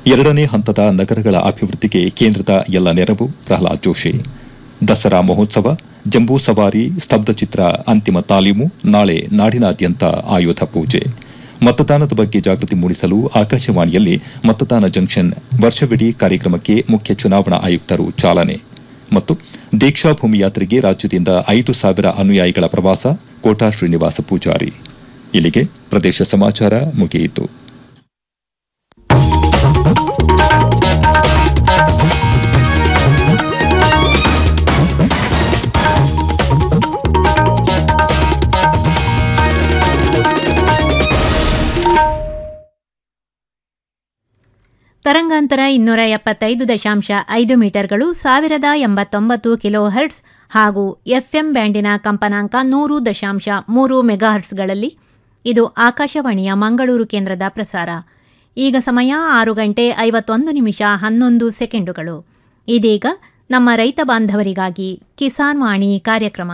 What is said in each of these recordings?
ಎರಡನೇ ಹಂತದ ನಗರಗಳ ಅಭಿವೃದ್ಧಿಗೆ ಕೇಂದ್ರದ ಎಲ್ಲ ನೆರವು ಪ್ರಹ್ಲಾದ್ ಜೋಶಿ ದಸರಾ ಮಹೋತ್ಸವ ಜಂಬೂ ಸವಾರಿ ಸ್ತಬ್ಧಚಿತ್ರ ಅಂತಿಮ ತಾಲೀಮು ನಾಳೆ ನಾಡಿನಾದ್ಯಂತ ಆಯುಧ ಪೂಜೆ ಮತದಾನದ ಬಗ್ಗೆ ಜಾಗೃತಿ ಮೂಡಿಸಲು ಆಕಾಶವಾಣಿಯಲ್ಲಿ ಮತದಾನ ಜಂಕ್ಷನ್ ವರ್ಷವಿಡೀ ಕಾರ್ಯಕ್ರಮಕ್ಕೆ ಮುಖ್ಯ ಚುನಾವಣಾ ಆಯುಕ್ತರು ಚಾಲನೆ ಮತ್ತು ದೀಕ್ಷಾಭೂಮಿ ಯಾತ್ರೆಗೆ ರಾಜ್ಯದಿಂದ ಐದು ಸಾವಿರ ಅನುಯಾಯಿಗಳ ಪ್ರವಾಸ ಕೋಟಾ ಶ್ರೀನಿವಾಸ ಪೂಜಾರಿ ಇಲ್ಲಿಗೆ ಪ್ರದೇಶ ಸಮಾಚಾರ ಮುಗಿಯಿತು ತರಂಗಾಂತರ ಇನ್ನೂರ ಎಪ್ಪತ್ತೈದು ದಶಾಂಶ ಐದು ಮೀಟರ್ಗಳು ಸಾವಿರದ ಎಂಬತ್ತೊಂಬತ್ತು ಕಿಲೋ ಹರ್ಟ್ಸ್ ಹಾಗೂ ಎಫ್ಎಂ ಬ್ಯಾಂಡಿನ ಕಂಪನಾಂಕ ನೂರು ದಶಾಂಶ ಮೂರು ಮೆಗಾಹರ್ಟ್ಸ್ಗಳಲ್ಲಿ ಇದು ಆಕಾಶವಾಣಿಯ ಮಂಗಳೂರು ಕೇಂದ್ರದ ಪ್ರಸಾರ ಈಗ ಸಮಯ ಆರು ಗಂಟೆ ಐವತ್ತೊಂದು ನಿಮಿಷ ಹನ್ನೊಂದು ಸೆಕೆಂಡುಗಳು ಇದೀಗ ನಮ್ಮ ರೈತ ಬಾಂಧವರಿಗಾಗಿ ಕಿಸಾನ್ ವಾಣಿ ಕಾರ್ಯಕ್ರಮ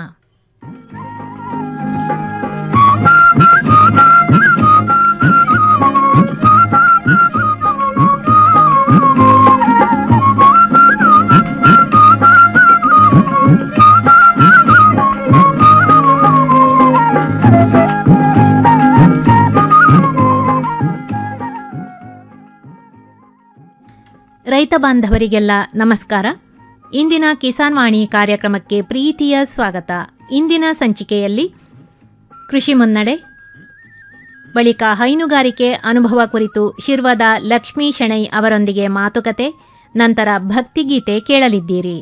ರೈತ ಬಾಂಧವರಿಗೆಲ್ಲ ನಮಸ್ಕಾರ ಇಂದಿನ ಕಿಸಾನ್ ವಾಣಿ ಕಾರ್ಯಕ್ರಮಕ್ಕೆ ಪ್ರೀತಿಯ ಸ್ವಾಗತ ಇಂದಿನ ಸಂಚಿಕೆಯಲ್ಲಿ ಕೃಷಿ ಮುನ್ನಡೆ ಬಳಿಕ ಹೈನುಗಾರಿಕೆ ಅನುಭವ ಕುರಿತು ಶಿರ್ವದ ಲಕ್ಷ್ಮೀ ಶೆಣೈ ಅವರೊಂದಿಗೆ ಮಾತುಕತೆ ನಂತರ ಭಕ್ತಿಗೀತೆ ಕೇಳಲಿದ್ದೀರಿ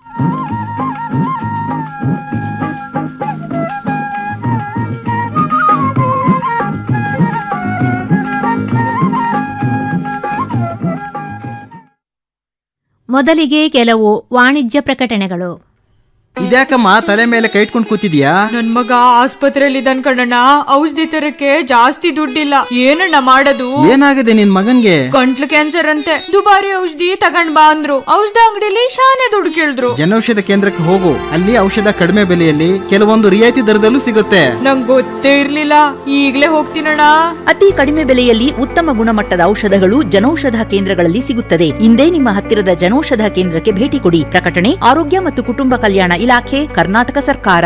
ಮೊದಲಿಗೆ ಕೆಲವು ವಾಣಿಜ್ಯ ಪ್ರಕಟಣೆಗಳು ಇದ್ಯಾಕಮ್ಮ ತಲೆ ಮೇಲೆ ಕೈ ಇಟ್ಕೊಂಡು ಕೂತಿದ್ಯಾ ನನ್ ಮಗ ಆಸ್ಪತ್ರೆಯಲ್ಲಿ ಇದ್ದಾನ್ ಕಣಣ್ಣ ಔಷಧಿ ತರಕ್ಕೆ ಜಾಸ್ತಿ ದುಡ್ಡಿಲ್ಲ ಏನಣ್ಣ ಮಾಡೋದು ಏನಾಗಿದೆ ನಿನ್ ಮಗನ್ಗೆ ಗಂಟ್ಲು ಕ್ಯಾನ್ಸರ್ ಅಂತೆ ದುಬಾರಿ ಔಷಧಿ ತಗೊಂಡ್ ಬಾ ಅಂದ್ರು ಔಷಧ ಅಂಗಡಿಲಿ ಶಾನೆ ದುಡ್ಡು ಕೇಳಿದ್ರು ಜನೌಷಧ ಕೇಂದ್ರಕ್ಕೆ ಹೋಗು ಅಲ್ಲಿ ಔಷಧ ಕಡಿಮೆ ಬೆಲೆಯಲ್ಲಿ ಕೆಲವೊಂದು ರಿಯಾಯಿತಿ ದರದಲ್ಲೂ ಸಿಗುತ್ತೆ ನಂಗ್ ಗೊತ್ತೇ ಇರ್ಲಿಲ್ಲ ಈಗ್ಲೇ ಹೋಗ್ತೀನಣ್ಣ ಅತಿ ಕಡಿಮೆ ಬೆಲೆಯಲ್ಲಿ ಉತ್ತಮ ಗುಣಮಟ್ಟದ ಔಷಧಗಳು ಜನೌಷಧ ಕೇಂದ್ರಗಳಲ್ಲಿ ಸಿಗುತ್ತದೆ ಇಂದೇ ನಿಮ್ಮ ಹತ್ತಿರದ ಜನೌಷಧ ಕೇಂದ್ರಕ್ಕೆ ಭೇಟಿ ಕೊಡಿ ಪ್ರಕಟಣೆ ಆರೋಗ್ಯ ಮತ್ತು ಕುಟುಂಬ ಕಲ್ಯಾಣ ಇಲಾಖೆ ಕರ್ನಾಟಕ ಸರ್ಕಾರ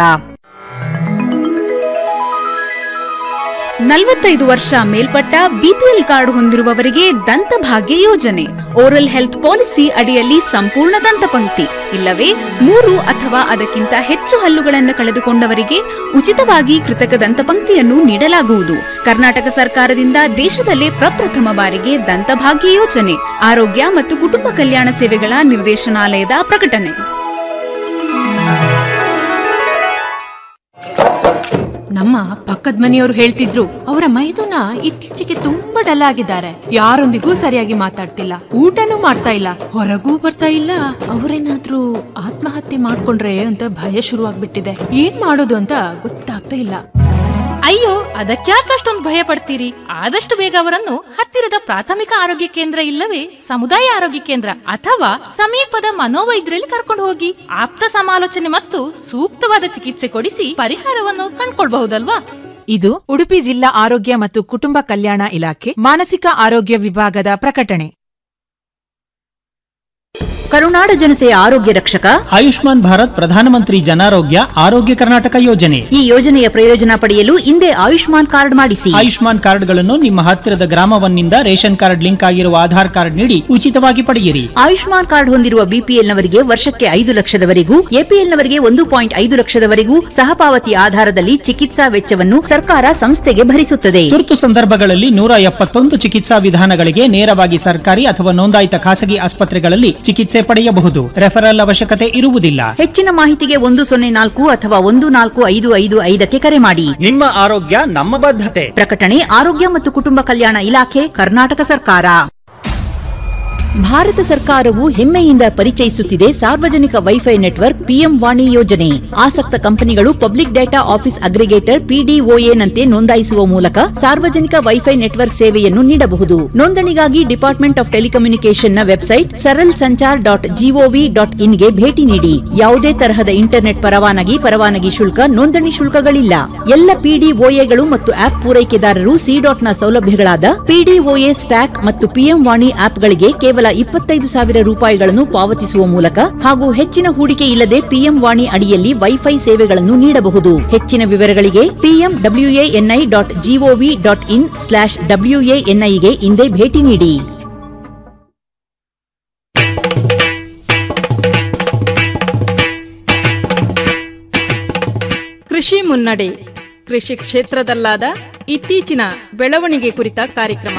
ನಲವತ್ತೈದು ವರ್ಷ ಮೇಲ್ಪಟ್ಟ ಬಿಪಿಎಲ್ ಕಾರ್ಡ್ ಹೊಂದಿರುವವರಿಗೆ ದಂತಭಾಗ್ಯ ಯೋಜನೆ ಓರಲ್ ಹೆಲ್ತ್ ಪಾಲಿಸಿ ಅಡಿಯಲ್ಲಿ ಸಂಪೂರ್ಣ ದಂತಪಂಕ್ತಿ ಇಲ್ಲವೇ ಮೂರು ಅಥವಾ ಅದಕ್ಕಿಂತ ಹೆಚ್ಚು ಹಲ್ಲುಗಳನ್ನು ಕಳೆದುಕೊಂಡವರಿಗೆ ಉಚಿತವಾಗಿ ಕೃತಕ ದಂತಪಂಕ್ತಿಯನ್ನು ನೀಡಲಾಗುವುದು ಕರ್ನಾಟಕ ಸರ್ಕಾರದಿಂದ ದೇಶದಲ್ಲೇ ಪ್ರಪ್ರಥಮ ಬಾರಿಗೆ ದಂತಭಾಗ್ಯ ಯೋಜನೆ ಆರೋಗ್ಯ ಮತ್ತು ಕುಟುಂಬ ಕಲ್ಯಾಣ ಸೇವೆಗಳ ನಿರ್ದೇಶನಾಲಯದ ಪ್ರಕಟಣೆ ನಮ್ಮ ಪಕ್ಕದ ಮನೆಯವರು ಹೇಳ್ತಿದ್ರು ಅವರ ಮೈದುನ ಇತ್ತೀಚೆಗೆ ತುಂಬಾ ಡಲ್ ಆಗಿದ್ದಾರೆ ಯಾರೊಂದಿಗೂ ಸರಿಯಾಗಿ ಮಾತಾಡ್ತಿಲ್ಲ ಊಟನೂ ಮಾಡ್ತಾ ಇಲ್ಲ ಹೊರಗೂ ಬರ್ತಾ ಇಲ್ಲ ಅವರೇನಾದ್ರೂ ಆತ್ಮಹತ್ಯೆ ಮಾಡ್ಕೊಂಡ್ರೆ ಅಂತ ಭಯ ಶುರುವಾಗ್ಬಿಟ್ಟಿದೆ ಏನ್ ಮಾಡೋದು ಅಂತ ಗೊತ್ತಾಗ್ತಾ ಇಲ್ಲ ಅಯ್ಯೋ ಅದಕ್ಯಾಕೆ ಅಷ್ಟೊಂದು ಭಯ ಪಡ್ತೀರಿ ಆದಷ್ಟು ಬೇಗ ಅವರನ್ನು ಹತ್ತಿರದ ಪ್ರಾಥಮಿಕ ಆರೋಗ್ಯ ಕೇಂದ್ರ ಇಲ್ಲವೇ ಸಮುದಾಯ ಆರೋಗ್ಯ ಕೇಂದ್ರ ಅಥವಾ ಸಮೀಪದ ಮನೋವೈದ್ಯರಲ್ಲಿ ಕರ್ಕೊಂಡು ಹೋಗಿ ಆಪ್ತ ಸಮಾಲೋಚನೆ ಮತ್ತು ಸೂಕ್ತವಾದ ಚಿಕಿತ್ಸೆ ಕೊಡಿಸಿ ಪರಿಹಾರವನ್ನು ಕಂಡ್ಕೊಳ್ಬಹುದಲ್ವಾ ಇದು ಉಡುಪಿ ಜಿಲ್ಲಾ ಆರೋಗ್ಯ ಮತ್ತು ಕುಟುಂಬ ಕಲ್ಯಾಣ ಇಲಾಖೆ ಮಾನಸಿಕ ಆರೋಗ್ಯ ವಿಭಾಗದ ಪ್ರಕಟಣೆ ಕರುನಾಡ ಜನತೆಯ ಆರೋಗ್ಯ ರಕ್ಷಕ ಆಯುಷ್ಮಾನ್ ಭಾರತ್ ಪ್ರಧಾನಮಂತ್ರಿ ಜನಾರೋಗ್ಯ ಆರೋಗ್ಯ ಕರ್ನಾಟಕ ಯೋಜನೆ ಈ ಯೋಜನೆಯ ಪ್ರಯೋಜನ ಪಡೆಯಲು ಇಂದೇ ಆಯುಷ್ಮಾನ್ ಕಾರ್ಡ್ ಮಾಡಿಸಿ ಆಯುಷ್ಮಾನ್ ಕಾರ್ಡ್ಗಳನ್ನು ನಿಮ್ಮ ಹತ್ತಿರದ ಗ್ರಾಮವನ್ನಿಂದ ರೇಷನ್ ಕಾರ್ಡ್ ಲಿಂಕ್ ಆಗಿರುವ ಆಧಾರ್ ಕಾರ್ಡ್ ನೀಡಿ ಉಚಿತವಾಗಿ ಪಡೆಯಿರಿ ಆಯುಷ್ಮಾನ್ ಕಾರ್ಡ್ ಹೊಂದಿರುವ ಬಿಪಿಎಲ್ನವರಿಗೆ ವರ್ಷಕ್ಕೆ ಐದು ಲಕ್ಷದವರೆಗೂ ಎಪಿಎಲ್ನವರಿಗೆ ಒಂದು ಪಾಯಿಂಟ್ ಐದು ಲಕ್ಷದವರೆಗೂ ಸಹಪಾವತಿ ಆಧಾರದಲ್ಲಿ ಚಿಕಿತ್ಸಾ ವೆಚ್ಚವನ್ನು ಸರ್ಕಾರ ಸಂಸ್ಥೆಗೆ ಭರಿಸುತ್ತದೆ ತುರ್ತು ಸಂದರ್ಭಗಳಲ್ಲಿ ನೂರ ಎಪ್ಪತ್ತೊಂದು ಚಿಕಿತ್ಸಾ ವಿಧಾನಗಳಿಗೆ ನೇರವಾಗಿ ಸರ್ಕಾರಿ ಅಥವಾ ನೋಂದಾಯಿತ ಖಾಸಗಿ ಆಸ್ಪತ್ರೆಗಳಲ್ಲಿ ಚಿಕಿತ್ಸೆ ಪಡೆಯಬಹುದು ರೆಫರಲ್ ಅವಶ್ಯಕತೆ ಇರುವುದಿಲ್ಲ ಹೆಚ್ಚಿನ ಮಾಹಿತಿಗೆ ಒಂದು ಸೊನ್ನೆ ನಾಲ್ಕು ಅಥವಾ ಒಂದು ನಾಲ್ಕು ಐದು ಐದು ಐದಕ್ಕೆ ಕರೆ ಮಾಡಿ ನಿಮ್ಮ ಆರೋಗ್ಯ ನಮ್ಮ ಬದ್ಧತೆ ಪ್ರಕಟಣೆ ಆರೋಗ್ಯ ಮತ್ತು ಕುಟುಂಬ ಕಲ್ಯಾಣ ಇಲಾಖೆ ಕರ್ನಾಟಕ ಸರ್ಕಾರ ಭಾರತ ಸರ್ಕಾರವು ಹೆಮ್ಮೆಯಿಂದ ಪರಿಚಯಿಸುತ್ತಿದೆ ಸಾರ್ವಜನಿಕ ವೈಫೈ ನೆಟ್ವರ್ಕ್ ಪಿಎಂ ವಾಣಿ ಯೋಜನೆ ಆಸಕ್ತ ಕಂಪನಿಗಳು ಪಬ್ಲಿಕ್ ಡೇಟಾ ಆಫೀಸ್ ಅಗ್ರಿಗೇಟರ್ ಪಿಡಿಒಎನಂತೆ ನೋಂದಾಯಿಸುವ ಮೂಲಕ ಸಾರ್ವಜನಿಕ ವೈಫೈ ನೆಟ್ವರ್ಕ್ ಸೇವೆಯನ್ನು ನೀಡಬಹುದು ನೋಂದಣಿಗಾಗಿ ಡಿಪಾರ್ಟ್ಮೆಂಟ್ ಆಫ್ ಟೆಲಿಕಮ್ಯುನಿಕೇಷನ್ನ website Saral Sanchar dot GOV dot ಇನ್ಗೆ ಭೇಟಿ ನೀಡಿ ಯಾವುದೇ ತರಹದ ಇಂಟರ್ನೆಟ್ ಪರವಾನಗಿ ಪರವಾನಗಿ ಶುಲ್ಕ ನೋಂದಣಿ ಶುಲ್ಕಗಳಿಲ್ಲ ಎಲ್ಲ ಪಿಡಿಒಎಗಳು ಮತ್ತು ಆಪ್ ಪೂರೈಕೆದಾರರು ಸಿ ಡಾಟ್ನ ಸೌಲಭ್ಯಗಳಾದ ಪಿಡಿಒಎ ಸ್ಟ್ಯಾಕ್ ಮತ್ತು ಪಿಎಂ ವಾಣಿ ಆಪ್ಗಳಿಗೆ ಕೇವಲ ಇಪ್ಪತ್ತೈದು ಸಾವಿರ ರೂಪಾಯಿಗಳನ್ನು ಪಾವತಿಸುವ ಮೂಲಕ ಹಾಗೂ ಹೆಚ್ಚಿನ ಹೂಡಿಕೆ ಇಲ್ಲದೆ ಪಿಎಂ ವಾಣಿ ಅಡಿಯಲ್ಲಿ ವೈಫೈ ಸೇವೆಗಳನ್ನು ನೀಡಬಹುದು ಹೆಚ್ಚಿನ ವಿವರಗಳಿಗೆ PM WANI dot GOV dot in slash ಡಬ್ಲ್ಯೂಎಎನ್ಐಗೆ ಇಂದೇ ಭೇಟಿ ನೀಡಿ ಕೃಷಿ ಮುನ್ನಡೆ ಕೃಷಿ ಕ್ಷೇತ್ರದಲ್ಲಾದ ಇತ್ತೀಚಿನ ಬೆಳವಣಿಗೆ ಕುರಿತ ಕಾರ್ಯಕ್ರಮ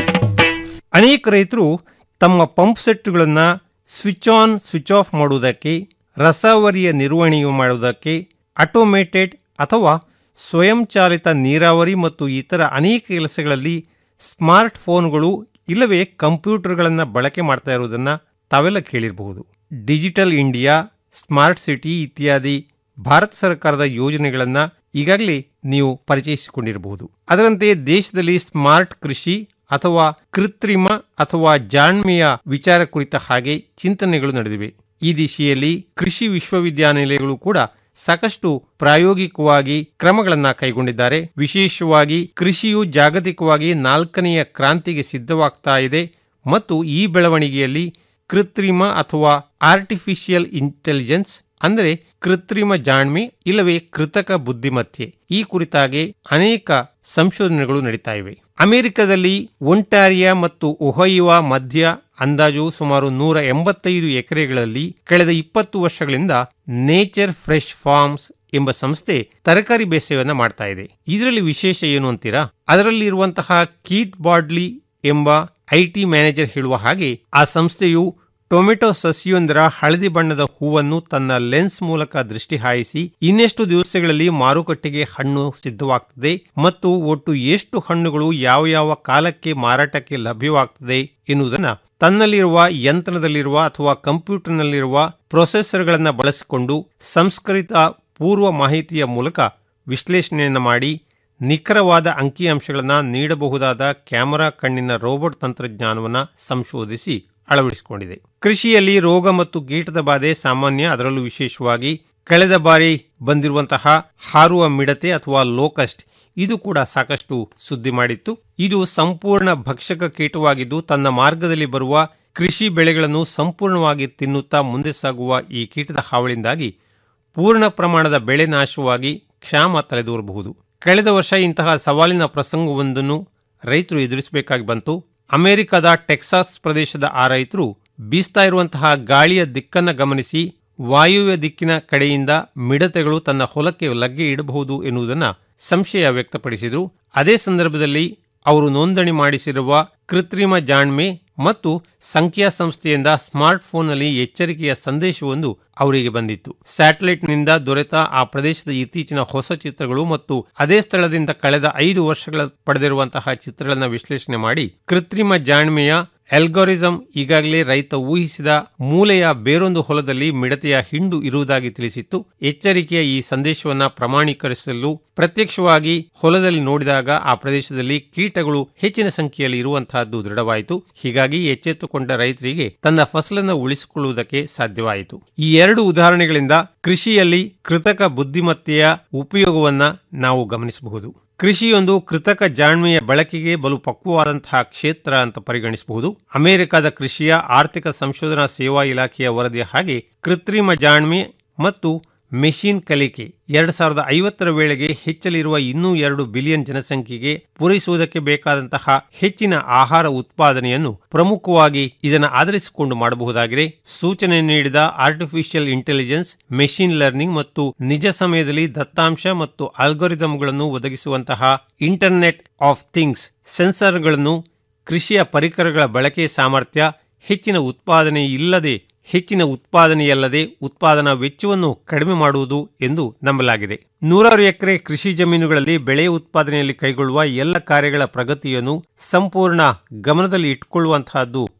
ಅನೇಕ ರೈತರು ತಮ್ಮ ಪಂಪ್ ಸೆಟ್ಗಳನ್ನು ಸ್ವಿಚ್ ಆನ್ ಸ್ವಿಚ್ ಆಫ್ ಮಾಡುವುದಕ್ಕೆ ರಸಾವರಿಯ ನಿರ್ವಹಣೆಯು ಮಾಡುವುದಕ್ಕೆ ಆಟೋಮೇಟೆಡ್ ಅಥವಾ ಸ್ವಯಂಚಾಲಿತ ನೀರಾವರಿ ಮತ್ತು ಇತರ ಅನೇಕ ಕೆಲಸಗಳಲ್ಲಿ ಸ್ಮಾರ್ಟ್ ಫೋನ್ಗಳು ಇಲ್ಲವೇ ಕಂಪ್ಯೂಟರ್ಗಳನ್ನು ಬಳಕೆ ಮಾಡ್ತಾ ಇರುವುದನ್ನು ತಾವೆಲ್ಲ ಕೇಳಿರಬಹುದು ಡಿಜಿಟಲ್ ಇಂಡಿಯಾ ಸ್ಮಾರ್ಟ್ ಸಿಟಿ ಇತ್ಯಾದಿ ಭಾರತ ಸರ್ಕಾರದ ಯೋಜನೆಗಳನ್ನು ಈಗಾಗಲೇ ನೀವು ಪರಿಚಯಿಸಿಕೊಂಡಿರಬಹುದು ಅದರಂತೆ ದೇಶದಲ್ಲಿ ಸ್ಮಾರ್ಟ್ ಕೃಷಿ ಅಥವಾ ಕೃತ್ರಿಮ ಅಥವಾ ಜಾಣ್ಮೆಯ ವಿಚಾರ ಕುರಿತ ಹಾಗೆ ಚಿಂತನೆಗಳು ನಡೆದಿವೆ ಈ ದಿಶೆಯಲ್ಲಿ ಕೃಷಿ ವಿಶ್ವವಿದ್ಯಾನಿಲಯಗಳು ಕೂಡ ಸಾಕಷ್ಟು ಪ್ರಾಯೋಗಿಕವಾಗಿ ಕ್ರಮಗಳನ್ನ ಕೈಗೊಂಡಿದ್ದಾರೆ ವಿಶೇಷವಾಗಿ ಕೃಷಿಯು ಜಾಗತಿಕವಾಗಿ ನಾಲ್ಕನೆಯ ಕ್ರಾಂತಿಗೆ ಸಿದ್ಧವಾಗ್ತಾ ಇದೆ ಮತ್ತು ಈ ಬೆಳವಣಿಗೆಯಲ್ಲಿ ಕೃತ್ರಿಮ ಅಥವಾ ಆರ್ಟಿಫಿಷಿಯಲ್ ಇಂಟೆಲಿಜೆನ್ಸ್ ಅಂದರೆ ಕೃತ್ರಿಮ ಜಾಣ್ಮೆ ಇಲ್ಲವೇ ಕೃತಕ ಬುದ್ಧಿಮತ್ತೆ ಈ ಕುರಿತಾಗಿ ಅನೇಕ ಸಂಶೋಧನೆಗಳು ನಡೀತಾ ಇವೆ ಅಮೆರಿಕದಲ್ಲಿ ಒಂಟಾರಿಯಾ ಮತ್ತು ಒಹೈವಾ ಮಧ್ಯ ಅಂದಾಜು ಸುಮಾರು ನೂರ ಎಂಬತ್ತೈದು ಎಕರೆಗಳಲ್ಲಿ ಕಳೆದ ಇಪ್ಪತ್ತು ವರ್ಷಗಳಿಂದ ನೇಚರ್ ಫ್ರೆಶ್ ಫಾರ್ಮ್ಸ್ ಎಂಬ ಸಂಸ್ಥೆ ತರಕಾರಿ ಬೇಸಾಯವನ್ನು ಮಾಡ್ತಾ ಇದೆ ಇದರಲ್ಲಿ ವಿಶೇಷ ಏನು ಅಂತೀರಾ ಅದರಲ್ಲಿ ಇರುವಂತಹ ಕೀತ್ ಬಾಡ್ಲಿ ಎಂಬ ಐಟಿ ಮ್ಯಾನೇಜರ್ ಹೇಳುವ ಹಾಗೆ ಆ ಸಂಸ್ಥೆಯು ಟೊಮೆಟೊ ಸಸಿಯೊಂದರ ಹಳದಿ ಬಣ್ಣದ ಹೂವನ್ನು ತನ್ನ ಲೆನ್ಸ್ ಮೂಲಕ ದೃಷ್ಟಿ ಹಾಯಿಸಿ ಇನ್ನೆಷ್ಟು ದಿವಸಗಳಲ್ಲಿ ಮಾರುಕಟ್ಟೆಗೆ ಹಣ್ಣು ಸಿದ್ಧವಾಗ್ತದೆ ಮತ್ತು ಒಟ್ಟು ಎಷ್ಟು ಹಣ್ಣುಗಳು ಯಾವ ಯಾವ ಕಾಲಕ್ಕೆ ಮಾರಾಟಕ್ಕೆ ಲಭ್ಯವಾಗ್ತದೆ ಎನ್ನುವುದನ್ನು ತನ್ನಲ್ಲಿರುವ ಯಂತ್ರದಲ್ಲಿರುವ ಅಥವಾ ಕಂಪ್ಯೂಟರ್ನಲ್ಲಿರುವ ಪ್ರೊಸೆಸರ್ಗಳನ್ನು ಬಳಸಿಕೊಂಡು ಸಂಸ್ಕರಿತ ಪೂರ್ವ ಮಾಹಿತಿಯ ಮೂಲಕ ವಿಶ್ಲೇಷಣೆಯನ್ನು ಮಾಡಿ ನಿಖರವಾದ ಅಂಕಿಅಂಶಗಳನ್ನು ನೀಡಬಹುದಾದ ಕ್ಯಾಮೆರಾ ಕಣ್ಣಿನ ರೋಬೋಟ್ ತಂತ್ರಜ್ಞಾನವನ್ನು ಸಂಶೋಧಿಸಿ ಅಳವಡಿಸಿಕೊಂಡಿದೆ ಕೃಷಿಯಲ್ಲಿ ರೋಗ ಮತ್ತು ಕೀಟದ ಬಾಧೆ ಸಾಮಾನ್ಯ ಅದರಲ್ಲೂ ವಿಶೇಷವಾಗಿ ಕಳೆದ ಬಾರಿ ಬಂದಿರುವಂತಹ ಹಾರುವ ಮಿಡತೆ ಅಥವಾ ಲೋಕಸ್ಟ್ ಇದು ಕೂಡ ಸಾಕಷ್ಟು ಸುದ್ದಿ ಮಾಡಿತ್ತು ಇದು ಸಂಪೂರ್ಣ ಭಕ್ಷಕ ಕೀಟವಾಗಿದ್ದು ತನ್ನ ಮಾರ್ಗದಲ್ಲಿ ಬರುವ ಕೃಷಿ ಬೆಳೆಗಳನ್ನು ಸಂಪೂರ್ಣವಾಗಿ ತಿನ್ನುತ್ತಾ ಮುಂದೆ ಸಾಗುವ ಈ ಕೀಟದ ಹಾವಳಿಯಿಂದಾಗಿ ಪೂರ್ಣ ಪ್ರಮಾಣದ ಬೆಳೆ ನಾಶವಾಗಿ ಕ್ಷಾಮ ತಲೆದೋರಬಹುದು ಕಳೆದ ವರ್ಷ ಇಂತಹ ಸವಾಲಿನ ಪ್ರಸಂಗವೊಂದನ್ನು ರೈತರು ಎದುರಿಸಬೇಕಾಗಿ ಬಂತು ಅಮೆರಿಕದ ಟೆಕ್ಸಾಸ್ ಪ್ರದೇಶದ ಆ ರೈತರು ಬೀಸ್ತಾ ಇರುವಂತಹ ಗಾಳಿಯ ದಿಕ್ಕನ್ನು ಗಮನಿಸಿ ವಾಯುವ್ಯ ದಿಕ್ಕಿನ ಕಡೆಯಿಂದ ಮಿಡತೆಗಳು ತನ್ನ ಹೊಲಕ್ಕೆ ಲಗ್ಗೆ ಇಡಬಹುದು ಎನ್ನುವುದನ್ನು ಸಂಶಯ ವ್ಯಕ್ತಪಡಿಸಿದರು ಅದೇ ಸಂದರ್ಭದಲ್ಲಿ ಅವರು ನೋಂದಣಿ ಮಾಡಿಸಿರುವ ಕೃತ್ರಿಮ ಜಾಣ್ಮೆ ಮತ್ತು ಸಂಖ್ಯಾ ಸಂಸ್ಥೆಯಿಂದ ಸ್ಮಾರ್ಟ್ ಫೋನ್ನಲ್ಲಿ ಎಚ್ಚರಿಕೆಯ ಸಂದೇಶವೊಂದು ಅವರಿಗೆ ಬಂದಿತ್ತು ಸ್ಯಾಟಲೈಟ್ನಿಂದ ದೊರೆತ ಆ ಪ್ರದೇಶದ ಇತ್ತೀಚಿನ ಹೊಸ ಚಿತ್ರಗಳು ಮತ್ತು ಅದೇ ಸ್ಥಳದಿಂದ ಕಳೆದ ಐದು ವರ್ಷಗಳ ಪಡೆದಿರುವಂತಹ ಚಿತ್ರಗಳನ್ನು ವಿಶ್ಲೇಷಣೆ ಮಾಡಿ ಕೃತ್ರಿಮ ಜಾಣ್ಮೆಯ ಅಲ್ಗೋರಿಸಂ ಈಗಾಗಲೇ ರೈತ ಊಹಿಸಿದ ಮೂಲೆಯ ಬೇರೊಂದು ಹೊಲದಲ್ಲಿ ಮಿಡತೆಯ ಹಿಂಡು ಇರುವುದಾಗಿ ತಿಳಿಸಿತ್ತು ಎಚ್ಚರಿಕೆಯ ಈ ಸಂದೇಶವನ್ನು ಪ್ರಮಾಣೀಕರಿಸಲು ಪ್ರತ್ಯಕ್ಷವಾಗಿ ಹೊಲದಲ್ಲಿ ನೋಡಿದಾಗ ಆ ಪ್ರದೇಶದಲ್ಲಿ ಕೀಟಗಳು ಹೆಚ್ಚಿನ ಸಂಖ್ಯೆಯಲ್ಲಿ ಇರುವಂತಹದ್ದು ದೃಢವಾಯಿತು ಹೀಗಾಗಿ ಎಚ್ಚೆತ್ತುಕೊಂಡ ರೈತರಿಗೆ ತನ್ನ ಫಸಲನ್ನು ಉಳಿಸಿಕೊಳ್ಳುವುದಕ್ಕೆ ಸಾಧ್ಯವಾಯಿತು ಈ ಎರಡು ಉದಾಹರಣೆಗಳಿಂದ ಕೃಷಿಯಲ್ಲಿ ಕೃತಕ ಬುದ್ಧಿಮತ್ತೆಯ ಉಪಯೋಗವನ್ನ ನಾವು ಗಮನಿಸಬಹುದು ಕೃಷಿಯೊಂದು ಕೃತಕ ಜಾಣ್ಮೆಯ ಬಳಕೆಗೆ ಬಲು ಪಕ್ವವಾದಂತಹ ಕ್ಷೇತ್ರ ಅಂತ ಪರಿಗಣಿಸಬಹುದು ಅಮೆರಿಕದ ಕೃಷಿಯ ಆರ್ಥಿಕ ಸಂಶೋಧನಾ ಸೇವಾ ಇಲಾಖೆಯ ವರದಿಯ ಹಾಗೆ ಕೃತ್ರಿಮ ಜಾಣ್ಮೆ ಮತ್ತು ಮೆಷಿನ್ ಕಲಿಕೆ ಎರಡ್ ಸಾವಿರದ ಐವತ್ತರ ವೇಳೆಗೆ ಹೆಚ್ಚಲಿರುವ ಇನ್ನೂ ಎರಡು ಬಿಲಿಯನ್ ಜನಸಂಖ್ಯೆಗೆ ಪೂರೈಸುವುದಕ್ಕೆ ಬೇಕಾದಂತಹ ಹೆಚ್ಚಿನ ಆಹಾರ ಉತ್ಪಾದನೆಯನ್ನು ಪ್ರಮುಖವಾಗಿ ಇದನ್ನು ಆಧರಿಸಿಕೊಂಡು ಮಾಡಬಹುದಾಗಿದೆ ಸೂಚನೆ ನೀಡಿದ ಆರ್ಟಿಫಿಷಿಯಲ್ ಇಂಟೆಲಿಜೆನ್ಸ್ ಮೆಷಿನ್ ಲರ್ನಿಂಗ್ ಮತ್ತು ನಿಜ ಸಮಯದಲ್ಲಿ ದತ್ತಾಂಶ ಮತ್ತು ಆಲ್ಗೊರಿದಮ್ಗಳನ್ನು ಒದಗಿಸುವಂತಹ ಇಂಟರ್ನೆಟ್ ಆಫ್ ಥಿಂಗ್ಸ್ ಸೆನ್ಸರ್ಗಳನ್ನು ಕೃಷಿಯ ಪರಿಕರಗಳ ಬಳಕೆ ಸಾಮರ್ಥ್ಯ ಹೆಚ್ಚಿನ ಉತ್ಪಾದನೆ ಇಲ್ಲದೆ ಹೆಚ್ಚಿನ ಉತ್ಪಾದನೆಯಲ್ಲದೆ ಉತ್ಪಾದನಾ ವೆಚ್ಚವನ್ನು ಕಡಿಮೆ ಮಾಡುವುದು ಎಂದು ನಂಬಲಾಗಿದೆ ನೂರಾರು ಎಕರೆ ಕೃಷಿ ಜಮೀನುಗಳಲ್ಲಿ ಬೆಳೆ ಉತ್ಪಾದನೆಯಲ್ಲಿ ಕೈಗೊಳ್ಳುವ ಎಲ್ಲ ಕಾರ್ಯಗಳ ಪ್ರಗತಿಯನ್ನು ಸಂಪೂರ್ಣ ಗಮನದಲ್ಲಿ ಇಟ್ಟುಕೊಳ್ಳುವಂತಹದ್ದು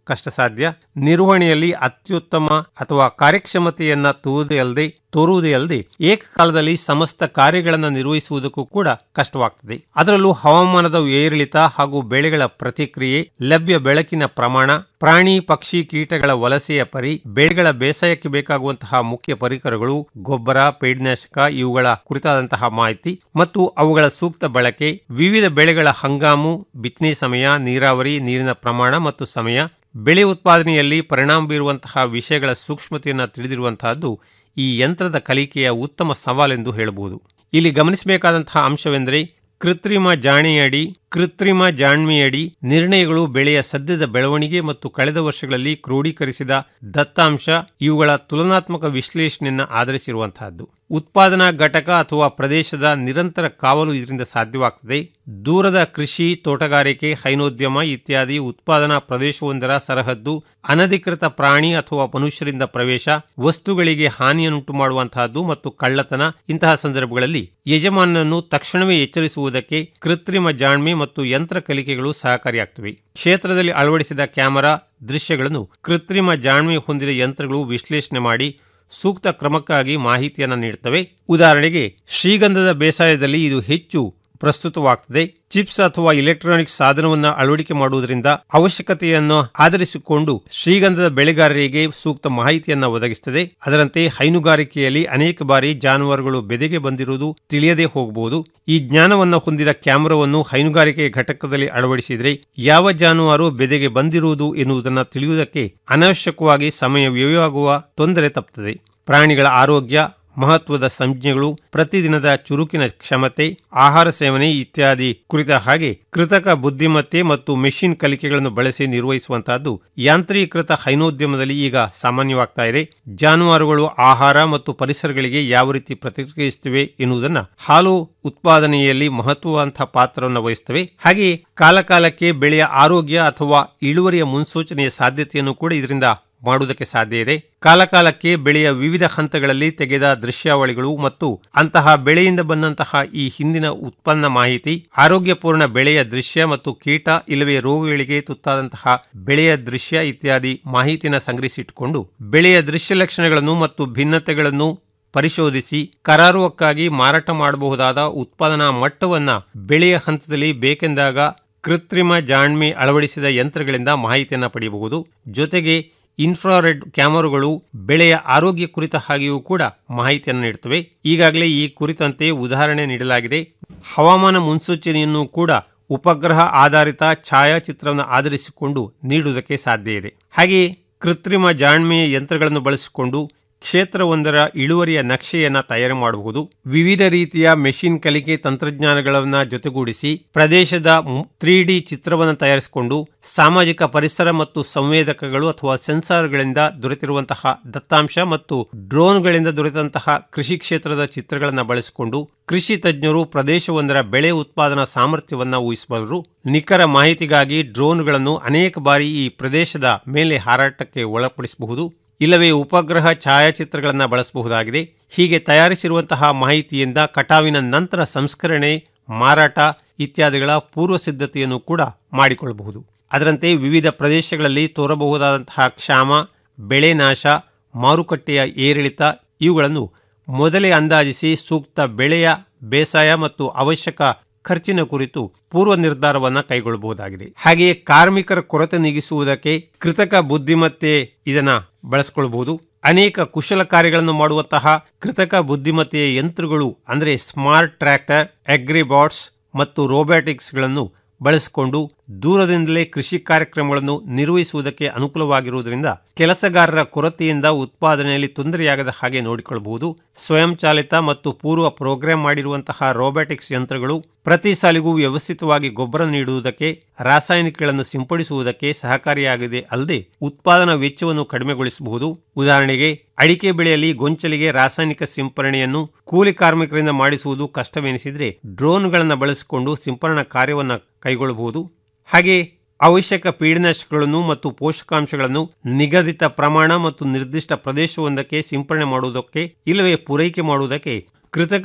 ಕಷ್ಟ ಸಾಧ್ಯ ನಿರ್ವಹಣೆಯಲ್ಲಿ ಅತ್ಯುತ್ತಮ ಅಥವಾ ಕಾರ್ಯಕ್ಷಮತೆಯನ್ನ ತೋರುವುದೇ ಅಲ್ಲದೆ ತೋರುವುದೇ ಅಲ್ಲದೆ ಏಕಕಾಲದಲ್ಲಿ ಸಮಸ್ತ ಕಾರ್ಯಗಳನ್ನು ನಿರ್ವಹಿಸುವುದಕ್ಕೂ ಕೂಡ ಕಷ್ಟವಾಗ್ತದೆ ಅದರಲ್ಲೂ ಹವಾಮಾನದ ಏರಿಳಿತ ಹಾಗೂ ಬೆಳೆಗಳ ಪ್ರತಿಕ್ರಿಯೆ ಲಭ್ಯ ಬೆಳಕಿನ ಪ್ರಮಾಣ ಪ್ರಾಣಿ ಪಕ್ಷಿ ಕೀಟಗಳ ವಲಸೆಯ ಪರಿ ಬೆಳೆಗಳ ಬೇಸಾಯಕ್ಕೆ ಬೇಕಾಗುವಂತಹ ಮುಖ್ಯ ಪರಿಕರಗಳು ಗೊಬ್ಬರ ಪೇಡ್ನಾಶಕ ಇವುಗಳ ಕುರಿತಾದಂತಹ ಮಾಹಿತಿ ಮತ್ತು ಅವುಗಳ ಸೂಕ್ತ ಬಳಕೆ ವಿವಿಧ ಬೆಳೆಗಳ ಹಂಗಾಮು ಬಿತ್ತನೆ ಸಮಯ ನೀರಾವರಿ ನೀರಿನ ಪ್ರಮಾಣ ಮತ್ತು ಸಮಯ ಬೆಳೆ ಉತ್ಪಾದನೆಯಲ್ಲಿ ಪರಿಣಾಮ ಬೀರುವಂತಹ ವಿಷಯಗಳ ಸೂಕ್ಷ್ಮತೆಯನ್ನು ತಿಳಿದಿರುವಂತಹದ್ದು ಈ ಯಂತ್ರದ ಕಲಿಕೆಯ ಉತ್ತಮ ಸವಾಲೆಂದು ಹೇಳಬಹುದು ಇಲ್ಲಿ ಗಮನಿಸಬೇಕಾದಂತಹ ಅಂಶವೆಂದರೆ ಕೃತ್ರಿಮ ಜಾಣೆಯಡಿ ಕೃತ್ರಿಮ ಜಾಣ್ಮೆಯಡಿ ನಿರ್ಣಯಗಳು ಬೆಳೆಯ ಸದ್ಯದ ಬೆಳವಣಿಗೆ ಮತ್ತು ಕಳೆದ ವರ್ಷಗಳಲ್ಲಿ ಕ್ರೋಢೀಕರಿಸಿದ ದತ್ತಾಂಶ ಇವುಗಳ ತುಲನಾತ್ಮಕ ವಿಶ್ಲೇಷಣೆಯನ್ನು ಆಧರಿಸಿರುವಂತಹದ್ದು ಉತ್ಪಾದನಾ ಘಟಕ ಅಥವಾ ಪ್ರದೇಶದ ನಿರಂತರ ಕಾವಲು ಇದರಿಂದ ಸಾಧ್ಯವಾಗ್ತದೆ ದೂರದ ಕೃಷಿ ತೋಟಗಾರಿಕೆ ಹೈನೋದ್ಯಮ ಇತ್ಯಾದಿ ಉತ್ಪಾದನಾ ಪ್ರದೇಶವೊಂದರ ಸರಹದ್ದು ಅನಧಿಕೃತ ಪ್ರಾಣಿ ಅಥವಾ ಮನುಷ್ಯರಿಂದ ಪ್ರವೇಶ ವಸ್ತುಗಳಿಗೆ ಹಾನಿಯನ್ನುಂಟು ಮಾಡುವಂತಹದ್ದು ಮತ್ತು ಕಳ್ಳತನ ಇಂತಹ ಸಂದರ್ಭಗಳಲ್ಲಿ ಯಜಮಾನನನ್ನು ತಕ್ಷಣವೇ ಎಚ್ಚರಿಸುವುದಕ್ಕೆ ಕೃತ್ರಿಮ ಜಾಣ್ಮೆ ಮತ್ತು ಯಂತ್ರ ಕಲಿಕೆಗಳು ಸಹಕಾರಿಯಾಗ್ತವೆ ಕ್ಷೇತ್ರದಲ್ಲಿ ಅಳವಡಿಸಿದ ಕ್ಯಾಮೆರಾ ದೃಶ್ಯಗಳನ್ನು ಕೃತ್ರಿಮ ಜಾಣ್ಮೆ ಹೊಂದಿದ ಯಂತ್ರಗಳು ವಿಶ್ಲೇಷಣೆ ಮಾಡಿ ಸೂಕ್ತ ಕ್ರಮಕ್ಕಾಗಿ ಮಾಹಿತಿಯನ್ನು ನೀಡುತ್ತವೆ ಉದಾಹರಣೆಗೆ ಶ್ರೀಗಂಧದ ಬೇಸಾಯದಲ್ಲಿ ಇದು ಹೆಚ್ಚು ಪ್ರಸ್ತುತವಾಗ್ತದೆ ಚಿಪ್ಸ್ ಅಥವಾ ಇಲೆಕ್ಟ್ರಾನಿಕ್ ಸಾಧನವನ್ನು ಅಳವಡಿಕೆ ಮಾಡುವುದರಿಂದ ಅವಶ್ಯಕತೆಯನ್ನು ಆಧರಿಸಿಕೊಂಡು ಶ್ರೀಗಂಧದ ಬೆಳೆಗಾರರಿಗೆ ಸೂಕ್ತ ಮಾಹಿತಿಯನ್ನು ಒದಗಿಸುತ್ತದೆ ಅದರಂತೆ ಹೈನುಗಾರಿಕೆಯಲ್ಲಿ ಅನೇಕ ಬಾರಿ ಜಾನುವಾರುಗಳು ಬೆದೆಗೆ ಬಂದಿರುವುದು ತಿಳಿಯದೇ ಹೋಗಬಹುದು ಈ ಜ್ಞಾನವನ್ನು ಹೊಂದಿದ ಕ್ಯಾಮೆರಾವನ್ನು ಹೈನುಗಾರಿಕೆ ಘಟಕದಲ್ಲಿ ಅಳವಡಿಸಿದರೆ ಯಾವ ಜಾನುವಾರು ಬೆದೆಗೆ ಬಂದಿರುವುದು ಎನ್ನುವುದನ್ನು ತಿಳಿಯುವುದಕ್ಕೆ ಅನಾವಶ್ಯಕವಾಗಿ ಸಮಯ ವ್ಯಯವಾಗುವ ತೊಂದರೆ ತಪ್ಪುತ್ತದೆ ಪ್ರಾಣಿಗಳ ಆರೋಗ್ಯ ಮಹತ್ವದ ಸಂಜ್ಞೆಗಳು ಪ್ರತಿದಿನದ ಚುರುಕಿನ ಕ್ಷಮತೆ ಆಹಾರ ಸೇವನೆ ಇತ್ಯಾದಿ ಕುರಿತ ಹಾಗೆ ಕೃತಕ ಬುದ್ಧಿಮತ್ತೆ ಮತ್ತು ಮೆಷಿನ್ ಕಲಿಕೆಗಳನ್ನು ಬಳಸಿ ನಿರ್ವಹಿಸುವಂತಹದ್ದು ಯಾಂತ್ರೀಕೃತ ಹೈನೋದ್ಯಮದಲ್ಲಿ ಈಗ ಸಾಮಾನ್ಯವಾಗ್ತಾ ಇದೆ ಜಾನುವಾರುಗಳು ಆಹಾರ ಮತ್ತು ಪರಿಸರಗಳಿಗೆ ಯಾವ ರೀತಿ ಪ್ರತಿಕ್ರಿಯಿಸುತ್ತವೆ ಎನ್ನುವುದನ್ನು ಹಾಲು ಉತ್ಪಾದನೆಯಲ್ಲಿ ಮಹತ್ವವಂತಹ ಪಾತ್ರವನ್ನು ವಹಿಸುತ್ತವೆ ಹಾಗೆಯೇ ಕಾಲಕಾಲಕ್ಕೆ ಬೆಳೆಯ ಆರೋಗ್ಯ ಅಥವಾ ಇಳುವರಿಯ ಮುನ್ಸೂಚನೆಯ ಸಾಧ್ಯತೆಯನ್ನು ಕೂಡ ಇದರಿಂದ ಮಾಡುವುದಕ್ಕೆ ಸಾಧ್ಯ ಇದೆ ಕಾಲಕಾಲಕ್ಕೆ ಬೆಳೆಯ ವಿವಿಧ ಹಂತಗಳಲ್ಲಿ ತೆಗೆದ ದೃಶ್ಯಾವಳಿಗಳು ಮತ್ತು ಅಂತಹ ಬೆಳೆಯಿಂದ ಬಂದಂತಹ ಈ ಹಿಂದಿನ ಉತ್ಪನ್ನ ಮಾಹಿತಿ ಆರೋಗ್ಯಪೂರ್ಣ ಬೆಳೆಯ ದೃಶ್ಯ ಮತ್ತು ಕೀಟ ಇಲ್ಲವೇ ರೋಗಗಳಿಗೆ ತುತ್ತಾದಂತಹ ಬೆಳೆಯ ದೃಶ್ಯ ಇತ್ಯಾದಿ ಮಾಹಿತಿಯನ್ನು ಸಂಗ್ರಹಿಸಿಟ್ಟುಕೊಂಡು ಬೆಳೆಯ ದೃಶ್ಯ ಲಕ್ಷಣಗಳನ್ನು ಮತ್ತು ಭಿನ್ನತೆಗಳನ್ನು ಪರಿಶೋಧಿಸಿ ಕರಾರುವಕ್ಕಾಗಿ ಮಾರಾಟ ಮಾಡಬಹುದಾದ ಉತ್ಪಾದನಾ ಮಟ್ಟವನ್ನ ಬೆಳೆಯ ಹಂತದಲ್ಲಿ ಬೇಕೆಂದಾಗ ಕೃತ್ರಿಮ ಜಾಣ್ಮೆ ಅಳವಡಿಸಿದ ಯಂತ್ರಗಳಿಂದ ಮಾಹಿತಿಯನ್ನು ಪಡೆಯಬಹುದು ಜೊತೆಗೆ ಇನ್ಫ್ರಾರೆಡ್ ಕ್ಯಾಮರಾಗಳು ಬೆಳೆಯ ಆರೋಗ್ಯ ಕುರಿತ ಹಾಗೆಯೂ ಕೂಡ ಮಾಹಿತಿಯನ್ನು ನೀಡುತ್ತವೆ ಈಗಾಗಲೇ ಈ ಕುರಿತಂತೆ ಉದಾಹರಣೆ ನೀಡಲಾಗಿದೆ ಹವಾಮಾನ ಮುನ್ಸೂಚನೆಯನ್ನು ಕೂಡ ಉಪಗ್ರಹ ಆಧಾರಿತ ಛಾಯಾಚಿತ್ರವನ್ನು ಆಧರಿಸಿಕೊಂಡು ನೀಡುವುದಕ್ಕೆ ಸಾಧ್ಯ ಇದೆ ಹಾಗೆಯೇ ಕೃತ್ರಿಮ ಜಾಣ್ಮೆಯ ಯಂತ್ರಗಳನ್ನು ಬಳಸಿಕೊಂಡು ಕ್ಷೇತ್ರವೊಂದರ ಇಳುವರಿಯ ನಕ್ಷೆಯನ್ನ ತಯಾರು ಮಾಡಬಹುದು ವಿವಿಧ ರೀತಿಯ ಮೆಷಿನ್ ಕಲಿಕೆ ತಂತ್ರಜ್ಞಾನಗಳನ್ನ ಜೊತೆಗೂಡಿಸಿ ಪ್ರದೇಶದ ತ್ರೀ ಡಿ ಚಿತ್ರವನ್ನು ತಯಾರಿಸಿಕೊಂಡು ಸಾಮಾಜಿಕ ಪರಿಸರ ಮತ್ತು ಸಂವೇದಕಗಳು ಅಥವಾ ಸೆನ್ಸಾರ್ಗಳಿಂದ ದೊರೆತಿರುವಂತಹ ದತ್ತಾಂಶ ಮತ್ತು ಡ್ರೋನ್ಗಳಿಂದ ದೊರೆತಂತಹ ಕೃಷಿ ಕ್ಷೇತ್ರದ ಚಿತ್ರಗಳನ್ನು ಬಳಸಿಕೊಂಡು ಕೃಷಿ ತಜ್ಞರು ಪ್ರದೇಶವೊಂದರ ಬೆಳೆ ಉತ್ಪಾದನಾ ಸಾಮರ್ಥ್ಯವನ್ನ ಊಹಿಸಬಲ್ಲರು ನಿಖರ ಮಾಹಿತಿಗಾಗಿ ಡ್ರೋನ್ಗಳನ್ನು ಅನೇಕ ಬಾರಿ ಈ ಪ್ರದೇಶದ ಮೇಲೆ ಹಾರಾಟಕ್ಕೆ ಒಳಪಡಿಸಬಹುದು ಇಲ್ಲವೇ ಉಪಗ್ರಹ ಛಾಯಾಚಿತ್ರಗಳನ್ನು ಬಳಸಬಹುದಾಗಿದೆ ಹೀಗೆ ತಯಾರಿಸಿರುವಂತಹ ಮಾಹಿತಿಯಿಂದ ಕಟಾವಿನ ನಂತರ ಸಂಸ್ಕರಣೆ ಮಾರಾಟ ಇತ್ಯಾದಿಗಳ ಪೂರ್ವ ಸಿದ್ಧತೆಯನ್ನು ಕೂಡ ಮಾಡಿಕೊಳ್ಳಬಹುದು ಅದರಂತೆ ವಿವಿಧ ಪ್ರದೇಶಗಳಲ್ಲಿ ತೋರಬಹುದಾದಂತಹ ಕ್ಷಾಮ ಬೆಳೆ ನಾಶ ಮಾರುಕಟ್ಟೆಯ ಏರಿಳಿತ ಇವುಗಳನ್ನು ಮೊದಲೇ ಅಂದಾಜಿಸಿ ಸೂಕ್ತ ಬೆಳೆಯ ಬೇಸಾಯ ಮತ್ತು ಅವಶ್ಯಕ ಖರ್ಚಿನ ಕುರಿತು ಪೂರ್ವ ನಿರ್ಧಾರವನ್ನ ಕೈಗೊಳ್ಳಬಹುದಾಗಿದೆ ಹಾಗೆಯೇ ಕಾರ್ಮಿಕರ ಕೊರತೆ ನೀಗಿಸುವುದಕ್ಕೆ ಕೃತಕ ಬುದ್ಧಿಮತ್ತೆ ಇದನ್ನ ಬಳಸಿಕೊಳ್ಳಬಹುದು ಅನೇಕ ಕುಶಲ ಕಾರ್ಯಗಳನ್ನು ಮಾಡುವಂತಹ ಕೃತಕ ಬುದ್ಧಿಮತ್ತೆಯ ಯಂತ್ರಗಳು ಅಂದರೆ ಸ್ಮಾರ್ಟ್ ಟ್ರ್ಯಾಕ್ಟರ್ ಅಗ್ರಿಬಾಟ್ಸ್ ಮತ್ತು ರೋಬ್ಯಾಟಿಕ್ಸ್ಗಳನ್ನು ಬಳಸಿಕೊಂಡು ದೂರದಿಂದಲೇ ಕೃಷಿ ಕಾರ್ಯಕ್ರಮಗಳನ್ನು ನಿರ್ವಹಿಸುವುದಕ್ಕೆ ಅನುಕೂಲವಾಗಿರುವುದರಿಂದ ಕೆಲಸಗಾರರ ಕೊರತೆಯಿಂದ ಉತ್ಪಾದನೆಯಲ್ಲಿ ತೊಂದರೆಯಾಗದ ಹಾಗೆ ನೋಡಿಕೊಳ್ಳಬಹುದು ಸ್ವಯಂಚಾಲಿತ ಮತ್ತು ಪೂರ್ವ ಪ್ರೋಗ್ರಾಂ ಮಾಡಿರುವಂತಹ ರೋಬ್ಯಾಟಿಕ್ಸ್ ಯಂತ್ರಗಳು ಪ್ರತಿ ಸಾಲಿಗೂ ವ್ಯವಸ್ಥಿತವಾಗಿ ಗೊಬ್ಬರ ನೀಡುವುದಕ್ಕೆ ರಾಸಾಯನಿಕಗಳನ್ನು ಸಿಂಪಡಿಸುವುದಕ್ಕೆ ಸಹಕಾರಿಯಾಗಿದೆ ಅಲ್ಲದೆ ಉತ್ಪಾದನಾ ವೆಚ್ಚವನ್ನು ಕಡಿಮೆಗೊಳಿಸಬಹುದು ಉದಾಹರಣೆಗೆ ಅಡಿಕೆ ಬೆಳೆಯಲ್ಲಿ ಗೊಂಚಲಿಗೆ ರಾಸಾಯನಿಕ ಸಿಂಪರಣೆಯನ್ನು ಕೂಲಿ ಕಾರ್ಮಿಕರಿಂದ ಮಾಡಿಸುವುದು ಕಷ್ಟವೆನಿಸಿದರೆ ಡ್ರೋನ್ಗಳನ್ನು ಬಳಸಿಕೊಂಡು ಸಿಂಪರಣಾ ಕಾರ್ಯವನ್ನು ಕೈಗೊಳ್ಳಬಹುದು ಹಾಗೆ ಅವಶ್ಯಕ ಪೀಡನಾಶಕಗಳನ್ನು ಮತ್ತು ಪೋಷಕಾಂಶಗಳನ್ನು ನಿಗದಿತ ಪ್ರಮಾಣ ಮತ್ತು ನಿರ್ದಿಷ್ಟ ಪ್ರದೇಶವೊಂದಕ್ಕೆ ಸಿಂಪರಣೆ ಮಾಡುವುದಕ್ಕೆ ಇಲ್ಲವೇ ಪೂರೈಕೆ ಮಾಡುವುದಕ್ಕೆ ಕೃತಕ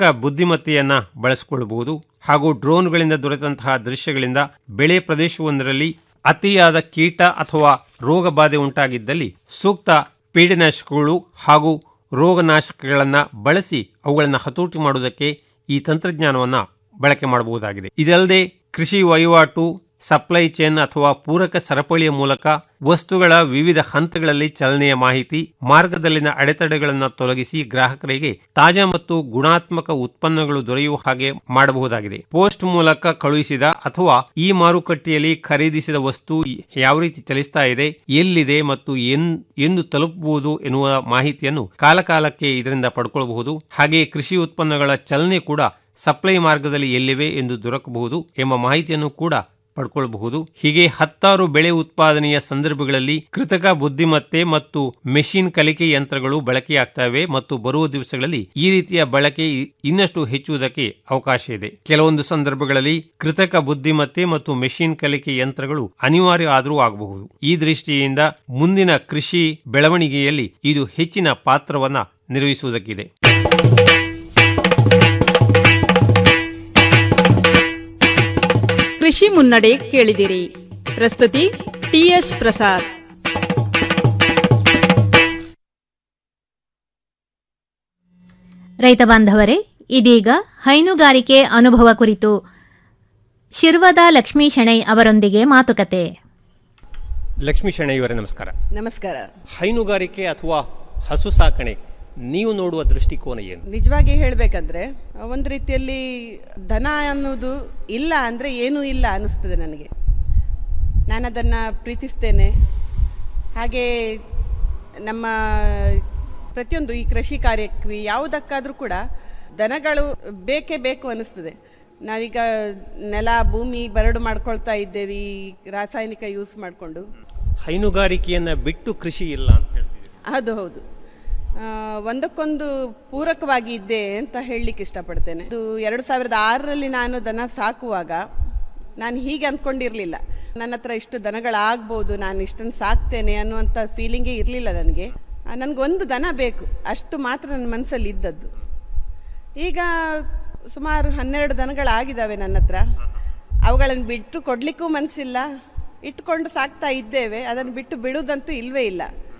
ಬುದ್ಧಿಮತ್ತೆಯನ್ನ ಬಳಸಿಕೊಳ್ಳಬಹುದು ಹಾಗೂ ಡ್ರೋನ್ಗಳಿಂದ ದೊರೆತಂತಹ ದೃಶ್ಯಗಳಿಂದ ಬೆಳೆ ಪ್ರದೇಶವೊಂದರಲ್ಲಿ ಅತಿಯಾದ ಕೀಟ ಅಥವಾ ರೋಗ ಬಾಧೆ ಉಂಟಾಗಿದ್ದಲ್ಲಿ ಸೂಕ್ತ ಪೀಡನಾಶಕಗಳು ಹಾಗೂ ರೋಗನಾಶಕಗಳನ್ನು ಬಳಸಿ ಅವುಗಳನ್ನು ಹತೋಟಿ ಮಾಡುವುದಕ್ಕೆ ಈ ತಂತ್ರಜ್ಞಾನವನ್ನು ಬಳಕೆ ಮಾಡಬಹುದಾಗಿದೆ ಇದಲ್ಲದೆ ಕೃಷಿ ವಹಿವಾಟು ಸಪ್ಲೈ ಚೈನ್ ಅಥವಾ ಪೂರಕ ಸರಪಳಿಯ ಮೂಲಕ ವಸ್ತುಗಳ ವಿವಿಧ ಹಂತಗಳಲ್ಲಿ ಚಲನೆಯ ಮಾಹಿತಿ ಮಾರ್ಗದಲ್ಲಿನ ಅಡೆತಡೆಗಳನ್ನು ತೊಲಗಿಸಿ ಗ್ರಾಹಕರಿಗೆ ತಾಜಾ ಮತ್ತು ಗುಣಾತ್ಮಕ ಉತ್ಪನ್ನಗಳು ದೊರೆಯುವ ಹಾಗೆ ಮಾಡಬಹುದಾಗಿದೆ ಪೋಸ್ಟ್ ಮೂಲಕ ಕಳುಹಿಸಿದ ಅಥವಾ ಈ ಮಾರುಕಟ್ಟೆಯಲ್ಲಿ ಖರೀದಿಸಿದ ವಸ್ತು ಯಾವ ರೀತಿ ಚಲಿಸ್ತಾ ಇದೆ ಎಲ್ಲಿದೆ ಮತ್ತು ಎನ್ ಎಂದು ತಲುಪಬಹುದು ಎನ್ನುವ ಮಾಹಿತಿಯನ್ನು ಕಾಲಕಾಲಕ್ಕೆ ಇದರಿಂದ ಪಡ್ಕೊಳ್ಳಬಹುದು ಹಾಗೆಯೇ ಕೃಷಿ ಉತ್ಪನ್ನಗಳ ಚಲನೆ ಕೂಡ ಸಪ್ಲೈ ಮಾರ್ಗದಲ್ಲಿ ಎಲ್ಲಿವೆ ಎಂದು ದೊರಕಬಹುದು ಎಂಬ ಮಾಹಿತಿಯನ್ನು ಕೂಡ ಪಡ್ಕೊಳ್ಬಹುದು ಹೀಗೆ ಹತ್ತಾರು ಬೆಳೆ ಉತ್ಪಾದನೆಯ ಸಂದರ್ಭಗಳಲ್ಲಿ ಕೃತಕ ಬುದ್ಧಿಮತ್ತೆ ಮತ್ತು ಮೆಷಿನ್ ಕಲಿಕೆ ಯಂತ್ರಗಳು ಬಳಕೆಯಾಗ್ತವೆ ಮತ್ತು ಬರುವ ದಿವಸಗಳಲ್ಲಿ ಈ ರೀತಿಯ ಬಳಕೆ ಇನ್ನಷ್ಟು ಹೆಚ್ಚುವುದಕ್ಕೆ ಅವಕಾಶ ಇದೆ ಕೆಲವೊಂದು ಸಂದರ್ಭಗಳಲ್ಲಿ ಕೃತಕ ಬುದ್ಧಿಮತ್ತೆ ಮತ್ತು ಮೆಷಿನ್ ಕಲಿಕೆ ಯಂತ್ರಗಳು ಅನಿವಾರ್ಯ ಆದರೂ ಆಗಬಹುದು ಈ ದೃಷ್ಟಿಯಿಂದ ಮುಂದಿನ ಕೃಷಿ ಬೆಳವಣಿಗೆಯಲ್ಲಿ ಇದು ಹೆಚ್ಚಿನ ಪಾತ್ರವನ್ನ ನಿರ್ವಹಿಸುವುದಕ್ಕಿದೆ ಕೃಷಿ ಮುನ್ನಡೆ ಕೇಳಿದಿರಿ ಪ್ರಸ್ತುತಿ ಟಿಎಸ್ ಪ್ರಸಾದ್ ರೈತ ಬಾಂಧವರೇ ಇದೀಗ ಹೈನುಗಾರಿಕೆ ಅನುಭವ ಕುರಿತು ಶಿರ್ವದ ಲಕ್ಷ್ಮೀ ಶೆಣೈ ಅವರೊಂದಿಗೆ ಮಾತುಕತೆ ಲಕ್ಷ್ಮೀ ಶೆಣೈಯವರೇ ನಮಸ್ಕಾರ ನಮಸ್ಕಾರ ಹೈನುಗಾರಿಕೆ ಅಥವಾ ಹಸು ಸಾಕಣೆ ನೀವು ನೋಡುವ ದೃಷ್ಟಿಕೋನ ಏನು ನಿಜವಾಗಿ ಹೇಳಬೇಕಂದ್ರೆ ಒಂದು ರೀತಿಯಲ್ಲಿ ದನ ಅನ್ನೋದು ಇಲ್ಲ ಅಂದರೆ ಏನೂ ಇಲ್ಲ ಅನ್ನಿಸ್ತದೆ ನನಗೆ ನಾನು ಅದನ್ನು ಪ್ರೀತಿಸ್ತೇನೆ ಹಾಗೆ ನಮ್ಮ ಪ್ರತಿಯೊಂದು ಈ ಕೃಷಿ ಕಾರ್ಯಕ್ಕೆ ಯಾವುದಕ್ಕಾದರೂ ಕೂಡ ದನಗಳು ಬೇಕೇ ಬೇಕು ಅನ್ನಿಸ್ತದೆ ನಾವೀಗ ನೆಲ ಭೂಮಿ ಬರಡು ಮಾಡ್ಕೊಳ್ತಾ ಇದ್ದೇವೆ ಈ ರಾಸಾಯನಿಕ ಯೂಸ್ ಮಾಡಿಕೊಂಡು ಹೈನುಗಾರಿಕೆಯನ್ನ ಬಿಟ್ಟು ಕೃಷಿ ಇಲ್ಲ ಅಂತ ಹೇಳ್ತಿದ್ದೀರಿ ಹೌದು ಹೌದು ಆ, ಒಂದಕ್ಕೊಂದು ಪೂರಕವಾಗಿ ಇದ್ದೆ ಅಂತ ಹೇಳಲಿಕ್ಕೆ ಇಷ್ಟಪಡ್ತೇನೆ ಇದು ಎರಡು ಸಾವಿರದ ಆರರಲ್ಲಿ ನಾನು ದನ ಸಾಕುವಾಗ ನಾನು ಹೀಗೆ ಅಂದ್ಕೊಂಡಿರಲಿಲ್ಲ ನನ್ನ ಹತ್ರ ಇಷ್ಟು ದನಗಳಾಗ್ಬೋದು ನಾನು ಇಷ್ಟನ್ನು ಸಾಕ್ತೇನೆ ಅನ್ನುವಂಥ ಫೀಲಿಂಗೇ ಇರಲಿಲ್ಲ ನನಗೆ ನನಗೊಂದು ದನ ಬೇಕು ಅಷ್ಟು ಮಾತ್ರ ನನ್ನ ಮನಸ್ಸಲ್ಲಿ ಇದ್ದದ್ದು ಈಗ ಸುಮಾರು ಹನ್ನೆರಡು ದನಗಳಾಗಿದ್ದಾವೆ ನನ್ನ ಹತ್ರ ಅವುಗಳನ್ನು ಬಿಟ್ಟು ಕೊಡಲಿಕ್ಕೂ ಮನಸ್ಸಿಲ್ಲ ಇಟ್ಕೊಂಡು ಸಾಕ್ತಾ ಇದ್ದೇವೆ ಅದನ್ನು ಬಿಟ್ಟು ಬಿಡುವುದಂತೂ ಇಲ್ವೇ ಇಲ್ಲ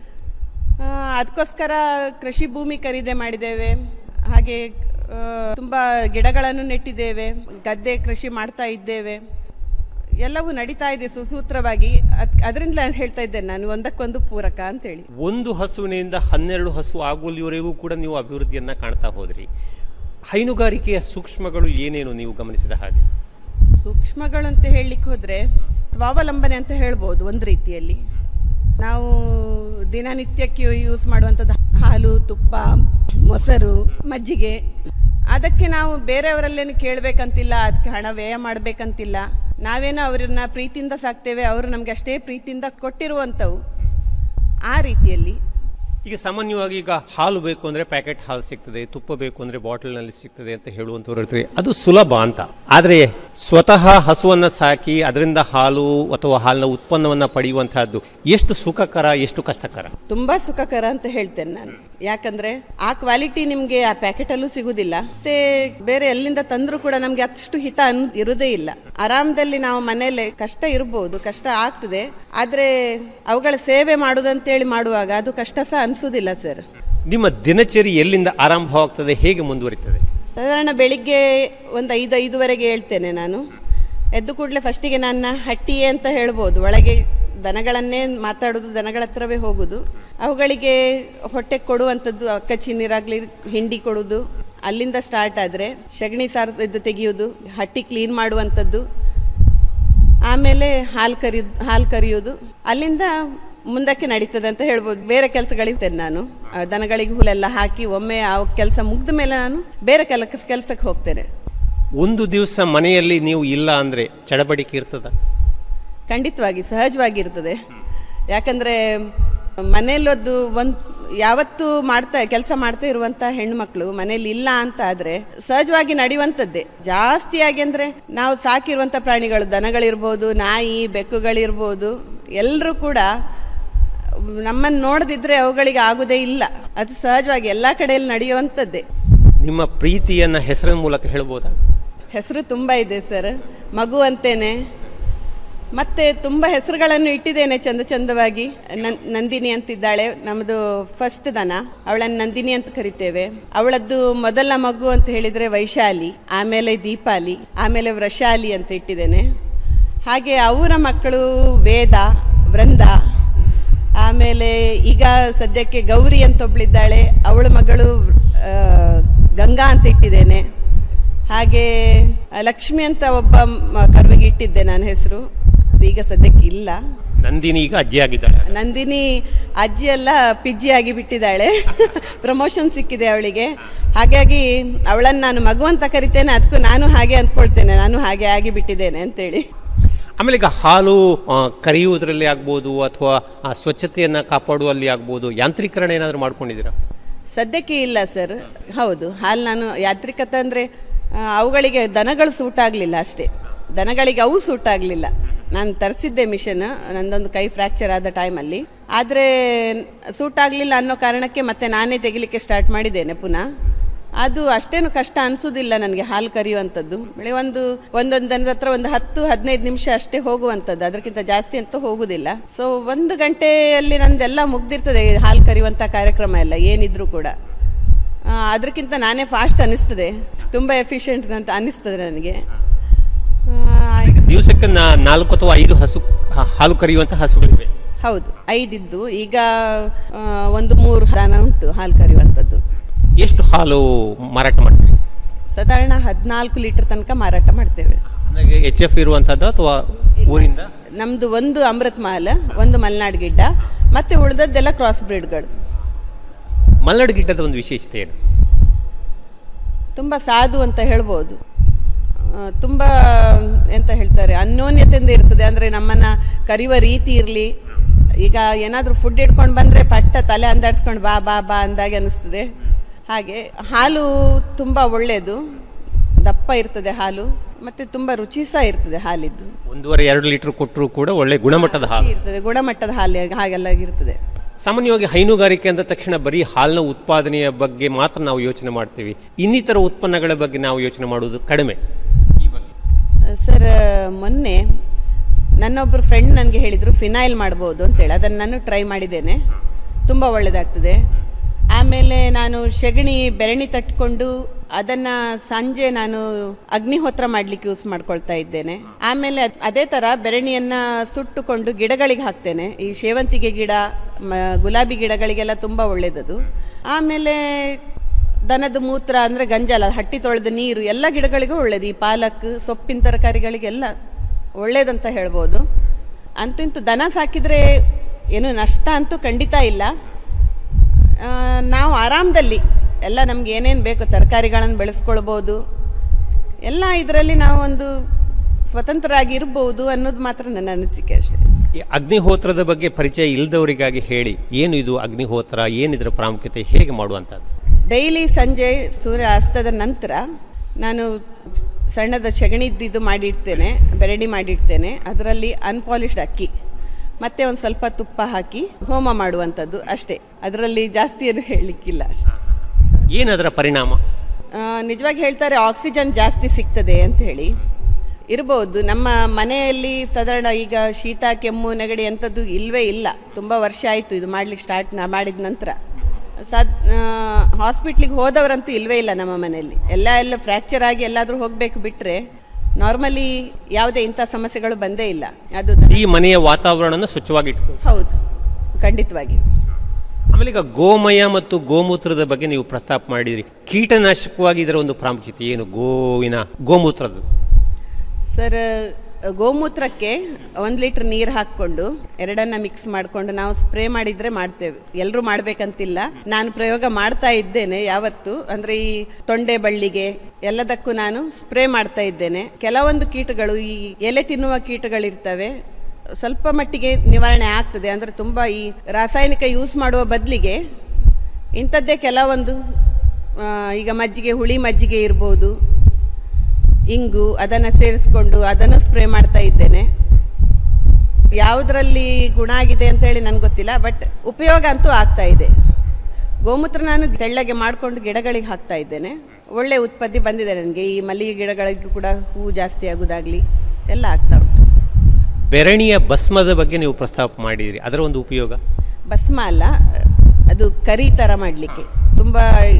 ಆ, ಅದಕ್ಕೋಸ್ಕರ ಕೃಷಿ ಭೂಮಿ ಖರೀದಿ ಮಾಡಿದ್ದೇವೆ ಹಾಗೆ ಆ, ತುಂಬ ಗಿಡಗಳನ್ನು ನೆಟ್ಟಿದ್ದೇವೆ ಗದ್ದೆ ಕೃಷಿ ಮಾಡ್ತಾ ಇದ್ದೇವೆ ಎಲ್ಲವೂ ನಡೀತಾ ಇದೆ ಸುಸೂತ್ರವಾಗಿ ಅದ್ ಅದರಿಂದ ನಾನು ಹೇಳ್ತಾ ಇದ್ದೇನೆ ನಾನು ಒಂದಕ್ಕೊಂದು ಪೂರಕ ಅಂತೇಳಿ ಒಂದು ಹಸುವಿನಿಂದ ಹನ್ನೆರಡು ಹಸು ಆಗುವಲ್ಲಿವರೆಗೂ ಕೂಡ ನೀವು ಅಭಿವೃದ್ಧಿಯನ್ನ ಕಾಣ್ತಾ ಹೋದ್ರಿ ಹೈನುಗಾರಿಕೆಯ ಸೂಕ್ಷ್ಮಗಳು ಏನೇನು ನೀವು ಗಮನಿಸಿದ ಹಾಗೆ ಸೂಕ್ಷ್ಮಗಳು ಅಂತ ಹೇಳಲಿಕ್ಕೆ ಹೋದರೆ ಸ್ವಾವಲಂಬನೆ ಅಂತ ಹೇಳ್ಬೋದು ಒಂದು ರೀತಿಯಲ್ಲಿ ನಾವು ದಿನನಿತ್ಯಕ್ಕೆ ಯೂಸ್ ಮಾಡುವಂಥದ್ದು ಹಾಲು ತುಪ್ಪ ಮೊಸರು ಮಜ್ಜಿಗೆ ಅದಕ್ಕೆ ನಾವು ಬೇರೆಯವರಲ್ಲೇನು ಕೇಳಬೇಕಂತಿಲ್ಲ ಅದಕ್ಕೆ ಹಣ ವ್ಯಯ ಮಾಡಬೇಕಂತಿಲ್ಲ ನಾವೇನೋ ಅವರನ್ನ ಪ್ರೀತಿಯಿಂದ ಸಾಕ್ತೇವೆ ಅವರು ನಮಗೆ ಅಷ್ಟೇ ಪ್ರೀತಿಯಿಂದ ಕೊಟ್ಟಿರುವಂಥವು ಆ ರೀತಿಯಲ್ಲಿ ಈಗ ಸಾಮಾನ್ಯವಾಗಿ ಈಗ ಹಾಲು ಬೇಕು ಅಂದ್ರೆ ಪ್ಯಾಕೆಟ್ ಹಾಲು ಸಿಗ್ತದೆ ತುಪ್ಪ ಬೇಕು ಅಂದ್ರೆ ಬಾಟಲ್ನಲ್ಲಿ ಸಿಗ್ತದೆ ಅಂತ ಹೇಳುವಂಥವ್ರು ಇರ್ತಾರೆ ಅದು ಸುಲಭ ಅಂತ ಆದರೆ ಸ್ವತಃ ಹಸುವನ್ನ ಸಾಕಿ ಅದರಿಂದ ಹಾಲು ಅಥವಾ ಹಾಲಿನ ಉತ್ಪನ್ನವನ್ನ ಪಡೆಯುವಂತಹದ್ದು ಎಷ್ಟು ಸುಖಕರ ಎಷ್ಟು ಕಷ್ಟಕರ ತುಂಬಾ ಸುಖಕರ ಅಂತ ಹೇಳ್ತೇನೆ ನಾನು ಯಾಕಂದ್ರೆ ಆ ಕ್ವಾಲಿಟಿ ನಿಮ್ಗೆ ಆ ಪ್ಯಾಕೆಟ್ ಅಲ್ಲೂ ಸಿಗುದಿಲ್ಲ ಮತ್ತೆ ಬೇರೆ ಎಲ್ಲಿಂದ ತಂದ್ರೂ ಕೂಡ ನಮ್ಗೆ ಅಷ್ಟು ಹಿತ ಅನ್ ಇರುವುದೇ ಇಲ್ಲ ಆರಾಮದಲ್ಲಿ ನಾವು ಮನೇಲೆ ಕಷ್ಟ ಇರಬಹುದು ಕಷ್ಟ ಆಗ್ತದೆ ಆದ್ರೆ ಅವುಗಳ ಸೇವೆ ಮಾಡುದಂತೇಳಿ ಮಾಡುವಾಗ ಅದು ಕಷ್ಟ ಸಹ ಅನ್ಸುದಿಲ್ಲ ಸರ್ ನಿಮ್ಮ ದಿನಚರಿ ಎಲ್ಲಿಂದ ಆರಂಭವಾಗ್ತದೆ ಹೇಗೆ ಮುಂದುವರಿತದೆ ಸಾಧಾರಣ ಬೆಳಿಗ್ಗೆ ಒಂದು ಐದು ಐದುವರೆಗೆ ಹೇಳ್ತೇನೆ ನಾನು ಎದ್ದು ಕೂಡಲೇ ಫಸ್ಟಿಗೆ ನನ್ನ ಹಟ್ಟಿಯೇ ಅಂತ ಹೇಳ್ಬೋದು ಒಳಗೆ ದನಗಳನ್ನೇ ಮಾತಾಡೋದು ದನಗಳ ಹತ್ರವೇ ಹೋಗುದು ಅವುಗಳಿಗೆ ಹೊಟ್ಟೆ ಕೊಡುವಂಥದ್ದು ಅಕ್ಕಚ್ಚಿ ನೀರಾಗ್ಲಿ ಹಿಂಡಿ ಕೊಡುದು ಅಲ್ಲಿಂದ ಸ್ಟಾರ್ಟ್ ಆದರೆ ಸಗಣಿ ಸಾರು ಇದು ತೆಗೆಯೋದು ಹಟ್ಟಿ ಕ್ಲೀನ್ ಮಾಡುವಂಥದ್ದು ಆಮೇಲೆ ಹಾಲು ಕರಿಯೋದು ಹಾಲು ಕರಿಯೋದು ಅಲ್ಲಿಂದ ಮುಂದಕ್ಕೆ ನಡೀತದೆ ಅಂತ ಹೇಳ್ಬೋದು ಬೇರೆ ಕೆಲಸಗಳಿರ್ತೇನೆ ನಾನು ಆ ದನಗಳಿಗೆ ಹುಲ್ಲೆಲ್ಲ ಹಾಕಿ ಒಮ್ಮೆ ಆ ಕೆಲಸ ಮುಗ್ದ ಮೇಲೆ ನಾನು ಬೇರೆ ಕೆಲ ಕೆಲಸಕ್ಕೆ ಹೋಗ್ತೇನೆ ಒಂದು ದಿವಸ ಮನೆಯಲ್ಲಿ ನೀವು ಇಲ್ಲ ಅಂದ್ರೆ ಚಡಬಡಿಕೆ ಇರ್ತದ ಖಂಡಿತವಾಗಿ ಸಹಜವಾಗಿರ್ತದೆ ಯಾಕಂದ್ರೆ ಮನೆಯಲ್ಲೊದ್ದು ಒಂದು ಯಾವತ್ತೂ ಮಾಡ್ತಾ ಕೆಲಸ ಮಾಡ್ತಾ ಇರುವಂತ ಹೆಣ್ಮಕ್ಳು ಮನೇಲಿ ಇಲ್ಲ ಅಂತ ಆದ್ರೆ ಸಹಜವಾಗಿ ನಡೆಯುವಂಥದ್ದೇ ಜಾಸ್ತಿಯಾಗಿ ಅಂದ್ರೆ ನಾವು ಸಾಕಿರುವಂತ ಪ್ರಾಣಿಗಳು ದನಗಳಿರ್ಬೋದು ನಾಯಿ ಬೆಕ್ಕುಗಳಿರ್ಬೋದು ಎಲ್ಲರೂ ಕೂಡ ನಮ್ಮನ್ನು ನೋಡದಿದ್ರೆ ಅವುಗಳಿಗೆ ಆಗುದೇ ಇಲ್ಲ ಅದು ಸಹಜವಾಗಿ ಎಲ್ಲಾ ಕಡೆಯಲ್ಲಿ ನಡೆಯುವಂಥದ್ದೇ ನಿಮ್ಮ ಪ್ರೀತಿಯನ್ನ ಹೆಸರಿನ ಮೂಲಕ ಹೇಳ್ಬೋದಾ ಹೆಸರು ತುಂಬಾ ಇದೆ ಸರ್ ಮಗು ಅಂತೇನೆ ಮತ್ತೆ ತುಂಬ ಹೆಸರುಗಳನ್ನು ಇಟ್ಟಿದ್ದೇನೆ ಚಂದ ಚಂದವಾಗಿ ನನ್- ನಂದಿನಿ ಅಂತಿದ್ದಾಳೆ ನಮ್ಮದು ಫಸ್ಟ್ ದನ ಅವಳನ್ನು ನಂದಿನಿ ಅಂತ ಕರಿತೇವೆ ಅವಳದ್ದು ಮೊದಲ ಮಗು ಅಂತ ಹೇಳಿದರೆ ವೈಶಾಲಿ ಆಮೇಲೆ ದೀಪಾಲಿ ಆಮೇಲೆ ವೃಷಾಲಿ ಅಂತ ಇಟ್ಟಿದ್ದೇನೆ ಹಾಗೆ ಅವರ ಮಕ್ಕಳು ವೇದ ವೃಂದ ಆಮೇಲೆ ಈಗ ಸದ್ಯಕ್ಕೆ ಗೌರಿ ಅಂತ ಒಬ್ಳಿದ್ದಾಳೆ ಅವಳ ಮಗಳು ಆ, ಗಂಗಾ ಅಂತ ಇಟ್ಟಿದ್ದೇನೆ ಹಾಗೆ ಆ, ಲಕ್ಷ್ಮಿ ಅಂತ ಒಬ್ಬ ಮ- ಕರುವಿಗೆ ಇಟ್ಟಿದ್ದೆ ನಾನು ಹೆಸರು ಈಗ ಸದ್ಯಕ್ಕೆ ಇಲ್ಲ ನಂದಿನಿ ಈಗ ಅಜ್ಜಿ ಆಗಿದ್ದಾಳೆ ನಂದಿನಿ ಅಜ್ಜಿ ಎಲ್ಲ ಪಿಜ್ಜಿ ಆಗಿ ಬಿಟ್ಟಿದ್ದಾಳೆ ಪ್ರಮೋಷನ್ ಸಿಕ್ಕಿದೆ ಅವಳಿಗೆ ಹಾಗಾಗಿ ಅವಳನ್ನು ನಾನು ಮಗು ಅಂತ ಕರಿತೇನೆ ಅದಕ್ಕೂ ನಾನು ಹಾಗೆ ಅಂದ್ಕೊಳ್ತೇನೆ ನಾನು ಹಾಗೆ ಆಗಿ ಬಿಟ್ಟಿದ್ದೇನೆ ಅಂತೇಳಿ ಆಮೇಲೆ ಈಗ ಹಾಲು ಆ, ಕರೆಯುವುದರಲ್ಲಿ ಆಗ್ಬೋದು ಅಥವಾ ಆ ಸ್ವಚ್ಛತೆಯನ್ನು ಕಾಪಾಡುವಲ್ಲಿ ಆಗ್ಬೋದು ಯಾಂತ್ರೀಕರಣ ಏನಾದರೂ ಮಾಡ್ಕೊಂಡಿದ್ದೀರಾ ಸದ್ಯಕ್ಕೆ ಇಲ್ಲ ಸರ್ ಹೌದು ಹಾಲು ನಾನು ಯಾಂತ್ರಿಕತೆ ಅಂದರೆ ಅವುಗಳಿಗೆ ದನಗಳು ಸೂಟ್ ಆಗಲಿಲ್ಲ ಅಷ್ಟೇ ದನಗಳಿಗೆ ಅವು ಸೂಟ್ ಆಗಲಿಲ್ಲ ನಾನು ತರಿಸಿದ್ದೆ ಮಿಷನ್ ನಂದೊಂದು ಕೈ ಫ್ರ್ಯಾಕ್ಚರ್ ಆದ ಟೈಮಲ್ಲಿ ಆದರೆ ಸೂಟ್ ಆಗಲಿಲ್ಲ ಅನ್ನೋ ಕಾರಣಕ್ಕೆ ಮತ್ತೆ ನಾನೇ ತೆಗಿಲಿಕ್ಕೆ ಸ್ಟಾರ್ಟ್ ಮಾಡಿದ್ದೇನೆ ಪುನಃ ಅದು ಅಷ್ಟೇನು ಕಷ್ಟ ಅನಿಸೋದಿಲ್ಲ ನನಗೆ ಹಾಲು ಕರೆಯುವಂಥದ್ದು ಬೆಳೆ ಒಂದು ಒಂದೊಂದು ದನದ ಹತ್ರ ಒಂದು ಹತ್ತು ಹದಿನೈದು ನಿಮಿಷ ಅಷ್ಟೇ ಹೋಗುವಂಥದ್ದು ಅದಕ್ಕಿಂತ ಜಾಸ್ತಿ ಅಂತೂ ಹೋಗುದಿಲ್ಲ ಸೊ ಒಂದು ಗಂಟೆಯಲ್ಲಿ ನಂದೆಲ್ಲ ಮುಗ್ದಿರ್ತದೆ ಹಾಲು ಕರೆಯುವಂಥ ಕಾರ್ಯಕ್ರಮ ಎಲ್ಲ ಏನಿದ್ರು ಕೂಡ ಆ, ಅದಕ್ಕಿಂತ ನಾನೇ ಫಾಸ್ಟ್ ಅನಿಸ್ತದೆ ತುಂಬ ಎಫಿಷಿಯೆಂಟ್ ಅಂತ ಅನಿಸ್ತದೆ ನನಗೆ ಈಗ ದಿವಸಕ್ಕೆ ನಾ- ನಾಲ್ಕು ಅಥವಾ ಐದು ಹಸು ಹ- ಹಾಲು ಕರೆಯುವಂಥ ಹಸುಗಳಿವೆ ಹೌದು ಐದಿದ್ದು ಈಗ ಆ, ಒಂದು ಮೂರು ದನ ಉಂಟು ಹಾಲು ಕರೆಯುವಂಥದ್ದು ಎಷ್ಟು ಹಾಲು ಮಾರಾಟ ಮಾಡ್ತೀವಿ ಸಾಧಾರಣ ಹದಿನಾಲ್ಕು ಲೀಟರ್ ತನಕ ಮಾರಾಟ ಮಾಡ್ತೇವೆ ಎಚ್ ಎಫ್ ಇರುವಂಥದ್ದು ಅಥವಾ ಊರಿಂದ ನಮ್ದು ಒಂದು ಅಮೃತ್ ಮಹಲ್ ಒಂದು ಮಲೆನಾಡ್ ಗಿಡ್ಡ ಮತ್ತೆ ಉಳಿದದ್ದೆಲ್ಲ ಕ್ರಾಸ್ ಬ್ರೀಡ್ಗಳು ಮಲ್ನಾಡು ಗಿಡ್ಡದ ಒಂದು ವಿಶೇಷತೆ ಏನು ತುಂಬ ಸಾಧು ಅಂತ ಹೇಳ್ಬೋದು ಆ, ತುಂಬ ಎಂತ ಹೇಳ್ತಾರೆ ಅನ್ಯೋನ್ಯತೆಯಿಂದ ಇರ್ತದೆ ಅಂದರೆ ನಮ್ಮನ್ನು ಕರೆಯುವ ರೀತಿ ಇರಲಿ ಈಗ ಏನಾದರೂ ಫುಡ್ ಇಟ್ಕೊಂಡು ಬಂದರೆ ಪಟ್ಟ ತಲೆ ಅಂದಾಡ್ಸ್ಕೊಂಡು ಬಾ ಬಾ ಬಾ ಅಂದಾಗೆ ಅನ್ನಿಸ್ತದೆ ಹಾಗೆ ಹಾಲು ತುಂಬ ಒಳ್ಳೆಯದು ದಪ್ಪ ಇರ್ತದೆ ಹಾಲು ಮತ್ತು ತುಂಬ ರುಚಿ ಸಹ ಇರ್ತದೆ ಹಾಲಿದ್ದು ಒಂದೂವರೆ ಎರಡು ಲೀಟರ್ ಕೊಟ್ಟರು ಕೂಡ ಒಳ್ಳೆ ಗುಣಮಟ್ಟದ ಹಾಲು ಇರ್ತದೆ ಗುಣಮಟ್ಟದ ಹಾಲು ಹಾಗೆಲ್ಲ ಇರ್ತದೆ ಸಾಮಾನ್ಯವಾಗಿ ಹೈನುಗಾರಿಕೆ ಅಂದ ತಕ್ಷಣ ಬರೀ ಹಾಲಿನ ಉತ್ಪಾದನೆಯ ಬಗ್ಗೆ ಮಾತ್ರ ನಾವು ಯೋಚನೆ ಮಾಡ್ತೀವಿ ಇನ್ನಿತರ ಉತ್ಪನ್ನಗಳ ಬಗ್ಗೆ ನಾವು ಯೋಚನೆ ಮಾಡುವುದು ಕಡಿಮೆ ಸರ್ ಮೊನ್ನೆ ನನ್ನೊಬ್ಬರು ಫ್ರೆಂಡ್ ನನಗೆ ಹೇಳಿದರು ಫಿನೈಲ್ ಮಾಡ್ಬೋದು ಅಂತೇಳಿ ಅದನ್ನು ನಾನು ಟ್ರೈ ಮಾಡಿದ್ದೇನೆ ತುಂಬ ಒಳ್ಳೆಯದಾಗ್ತದೆ ಆಮೇಲೆ ನಾನು ಸೆಗಣಿ ಬೆರಣಿ ತಟ್ಕೊಂಡು ಅದನ್ನು ಸಂಜೆ ನಾನು ಅಗ್ನಿಹೋತ್ರ ಮಾಡಲಿಕ್ಕೆ ಯೂಸ್ ಮಾಡ್ಕೊಳ್ತಾ ಇದ್ದೇನೆ ಆಮೇಲೆ ಅದ್- ಅದೇ ಥರ ಬೆರಣಿಯನ್ನು ಸುಟ್ಟುಕೊಂಡು ಗಿಡಗಳಿಗೆ ಹಾಕ್ತೇನೆ ಈ ಸೇವಂತಿಗೆ ಗಿಡ ಮ ಗುಲಾಬಿ ಗಿಡಗಳಿಗೆಲ್ಲ ತುಂಬ ಒಳ್ಳೆಯದದು ಆಮೇಲೆ ದನದ ಮೂತ್ರ ಅಂದರೆ ಗಂಜಲ ಹಟ್ಟಿ ತೊಳೆದ ನೀರು ಎಲ್ಲ ಗಿಡಗಳಿಗೂ ಒಳ್ಳೇದು ಈ ಪಾಲಕ್ ಸೊಪ್ಪಿನ ತರಕಾರಿಗಳಿಗೆಲ್ಲ ಒಳ್ಳೇದಂತ ಹೇಳ್ಬೋದು ಅಂತೂ ಇಂತೂ ದನ ಸಾಕಿದರೆ ಏನು ನಷ್ಟ ಅಂತೂ ಖಂಡಿತ ಇಲ್ಲ ಆ, ನಾವು ಆರಾಮದಲ್ಲಿ ಎಲ್ಲ ನಮ್ಗೆ ಏನೇನು ಬೇಕು ತರಕಾರಿಗಳನ್ನು ಬೆಳೆಸ್ಕೊಳ್ಬೋದು ಎಲ್ಲ ಇದರಲ್ಲಿ ನಾವು ಒಂದು ಸ್ವತಂತ್ರರಾಗಿ ಇರ್ಬೋದು ಅನ್ನೋದು ಮಾತ್ರ ನನ್ನ ಅನಿಸಿಕೆ ಅಷ್ಟೇ ಈ ಅಗ್ನಿಹೋತ್ರದ ಬಗ್ಗೆ ಪರಿಚಯ ಇಲ್ಲದವರಿಗಾಗಿ ಹೇಳಿ ಏನು ಇದು ಅಗ್ನಿಹೋತ್ರ ಏನಿದರ ಪ್ರಾಮುಖ್ಯತೆ ಹೇಗೆ ಮಾಡುವಂಥದ್ದು ಡೈಲಿ ಸಂಜೆ ಸೂರ್ಯ ಅಸ್ತದ ನಂತರ ನಾನು ಸಣ್ಣದ ಸಗಣಿದ್ದು ಇದು ಮಾಡಿಡ್ತೇನೆ ಬೆರಡಿ ಮಾಡಿಡ್ತೇನೆ ಅದರಲ್ಲಿ ಅನ್ಪಾಲಿಶ್ಡ್ ಅಕ್ಕಿ ಮತ್ತೆ ಒಂದು ಸ್ವಲ್ಪ ತುಪ್ಪ ಹಾಕಿ ಹೋಮ ಮಾಡುವಂಥದ್ದು ಅಷ್ಟೇ ಅದರಲ್ಲಿ ಜಾಸ್ತಿ ಏನು ಹೇಳಲಿಕ್ಕಿಲ್ಲ ಅಷ್ಟೇ ಏನದರ ಪರಿಣಾಮ ಆ, ನಿಜವಾಗಿ ಹೇಳ್ತಾರೆ ಆಕ್ಸಿಜನ್ ಜಾಸ್ತಿ ಸಿಗ್ತದೆ ಅಂತ ಹೇಳಿ ಇರ್ಬೋದು ನಮ್ಮ ಮನೆಯಲ್ಲಿ ಸಾಧಾರಣ ಈಗ ಶೀತ ಕೆಮ್ಮು ನೆಗಡಿ ಅಂಥದ್ದು ಇಲ್ಲವೇ ಇಲ್ಲ ತುಂಬ ವರ್ಷ ಆಯಿತು ಇದು ಮಾಡ್ಲಿಕ್ಕೆ ಸ್ಟಾರ್ಟ್ ನಾ ಮಾಡಿದ ನಂತರ ಸದ್ ಹಾಸ್ಪಿಟ್ಲಿಗೆ ಹೋದವರಂತೂ ಇಲ್ಲವೇ ಇಲ್ಲ ನಮ್ಮ ಮನೆಯಲ್ಲಿ ಎಲ್ಲ ಎಲ್ಲ ಫ್ರ್ಯಾಕ್ಚರ್ ಆಗಿ ಎಲ್ಲಾದರೂ ಹೋಗಬೇಕು ಬಿಟ್ಟರೆ ನಾರ್ಮಲಿ ಯಾವುದೇ ಇಂಥ ಸಮಸ್ಯೆಗಳು ಬಂದೇ ಇಲ್ಲ ಅದು ಈ ಮನೆಯ ವಾತಾವರಣನ ಸ್ವಚ್ಛವಾಗಿ ಇಟ್ಕೊ ಹೌದು ಖಂಡಿತವಾಗಿ ಆಮೇಲೆ ಈಗ ಗೋಮಯ ಮತ್ತು ಗೋಮೂತ್ರದ ಬಗ್ಗೆ ನೀವು ಪ್ರಸ್ತಾಪ ಮಾಡಿದ್ರಿ ಕೀಟನಾಶಕವಾಗಿ ಇದರ ಒಂದು ಪ್ರಾಮುಖ್ಯತೆ ಏನು ಗೋವಿನ ಗೋಮೂತ್ರದ ಸರ್ ಗೋಮೂತ್ರಕ್ಕೆ ಒಂದು ಲೀಟ್ರ್ ನೀರು ಹಾಕ್ಕೊಂಡು ಎರಡನ್ನ ಮಿಕ್ಸ್ ಮಾಡಿಕೊಂಡು ನಾವು ಸ್ಪ್ರೇ ಮಾಡಿದ್ರೆ ಮಾಡ್ತೇವೆ ಎಲ್ಲರೂ ಮಾಡ್ಬೇಕಂತಿಲ್ಲ ನಾನು ಪ್ರಯೋಗ ಮಾಡ್ತಾ ಇದ್ದೇನೆ ಯಾವತ್ತು ಅಂದ್ರೆ ಈ ತೊಂಡೆ ಬಳ್ಳಿಗೆ ಎಲ್ಲದಕ್ಕೂ ನಾನು ಸ್ಪ್ರೇ ಮಾಡ್ತಾ ಇದ್ದೇನೆ ಕೆಲವೊಂದು ಕೀಟಗಳು ಈ ಎಲೆ ತಿನ್ನುವ ಕೀಟಗಳಿರ್ತವೆ ಸ್ವಲ್ಪ ಮಟ್ಟಿಗೆ ನಿವಾರಣೆ ಆಗ್ತದೆ ಅಂದ್ರೆ ತುಂಬಾ ಈ ರಾಸಾಯನಿಕ ಯೂಸ್ ಮಾಡುವ ಬದಲಿಗೆ ಇಂಥದ್ದೇ ಕೆಲವೊಂದು ಆ, ಈಗ ಮಜ್ಜಿಗೆ ಹುಳಿ ಮಜ್ಜಿಗೆ ಇರ್ಬೋದು ಇಂಗು ಅದನ್ನು ಸೇರಿಸ್ಕೊಂಡು ಅದನ್ನು ಸ್ಪ್ರೇ ಮಾಡ್ತಾ ಇದ್ದೇನೆ ಯಾವುದರಲ್ಲಿ ಗುಣ ಆಗಿದೆ ಅಂತ ಹೇಳಿ ನನಗೆ ಗೊತ್ತಿಲ್ಲ ಬಟ್ ಉಪಯೋಗ ಅಂತೂ ಆಗ್ತಾ ಇದೆ ಗೋಮೂತ್ರ ನಾನು ತೆಳ್ಳಗೆ ಮಾಡಿಕೊಂಡು ಗಿಡಗಳಿಗೆ ಹಾಕ್ತಾ ಇದ್ದೇನೆ ಒಳ್ಳೆ ಉತ್ಪತ್ತಿ ಬಂದಿದೆ ನನಗೆ ಈ ಮಲ್ಲಿಗೆ ಗಿಡಗಳಿಗೂ ಕೂಡ ಹೂ ಜಾಸ್ತಿ ಆಗೋದಾಗ್ಲಿ ಎಲ್ಲ ಆಗ್ತಾ ಉಂಟು ಬೆರಣಿಯ ಭಸ್ಮದ ಬಗ್ಗೆ ನೀವು ಪ್ರಸ್ತಾಪ ಮಾಡಿದಿರಿ ಅದರ ಒಂದು ಉಪಯೋಗ ಭಸ್ಮ ಅಲ್ಲ ಅದು ಕರಿ ಥರ ಮಾಡಲಿಕ್ಕೆ ತುಂಬ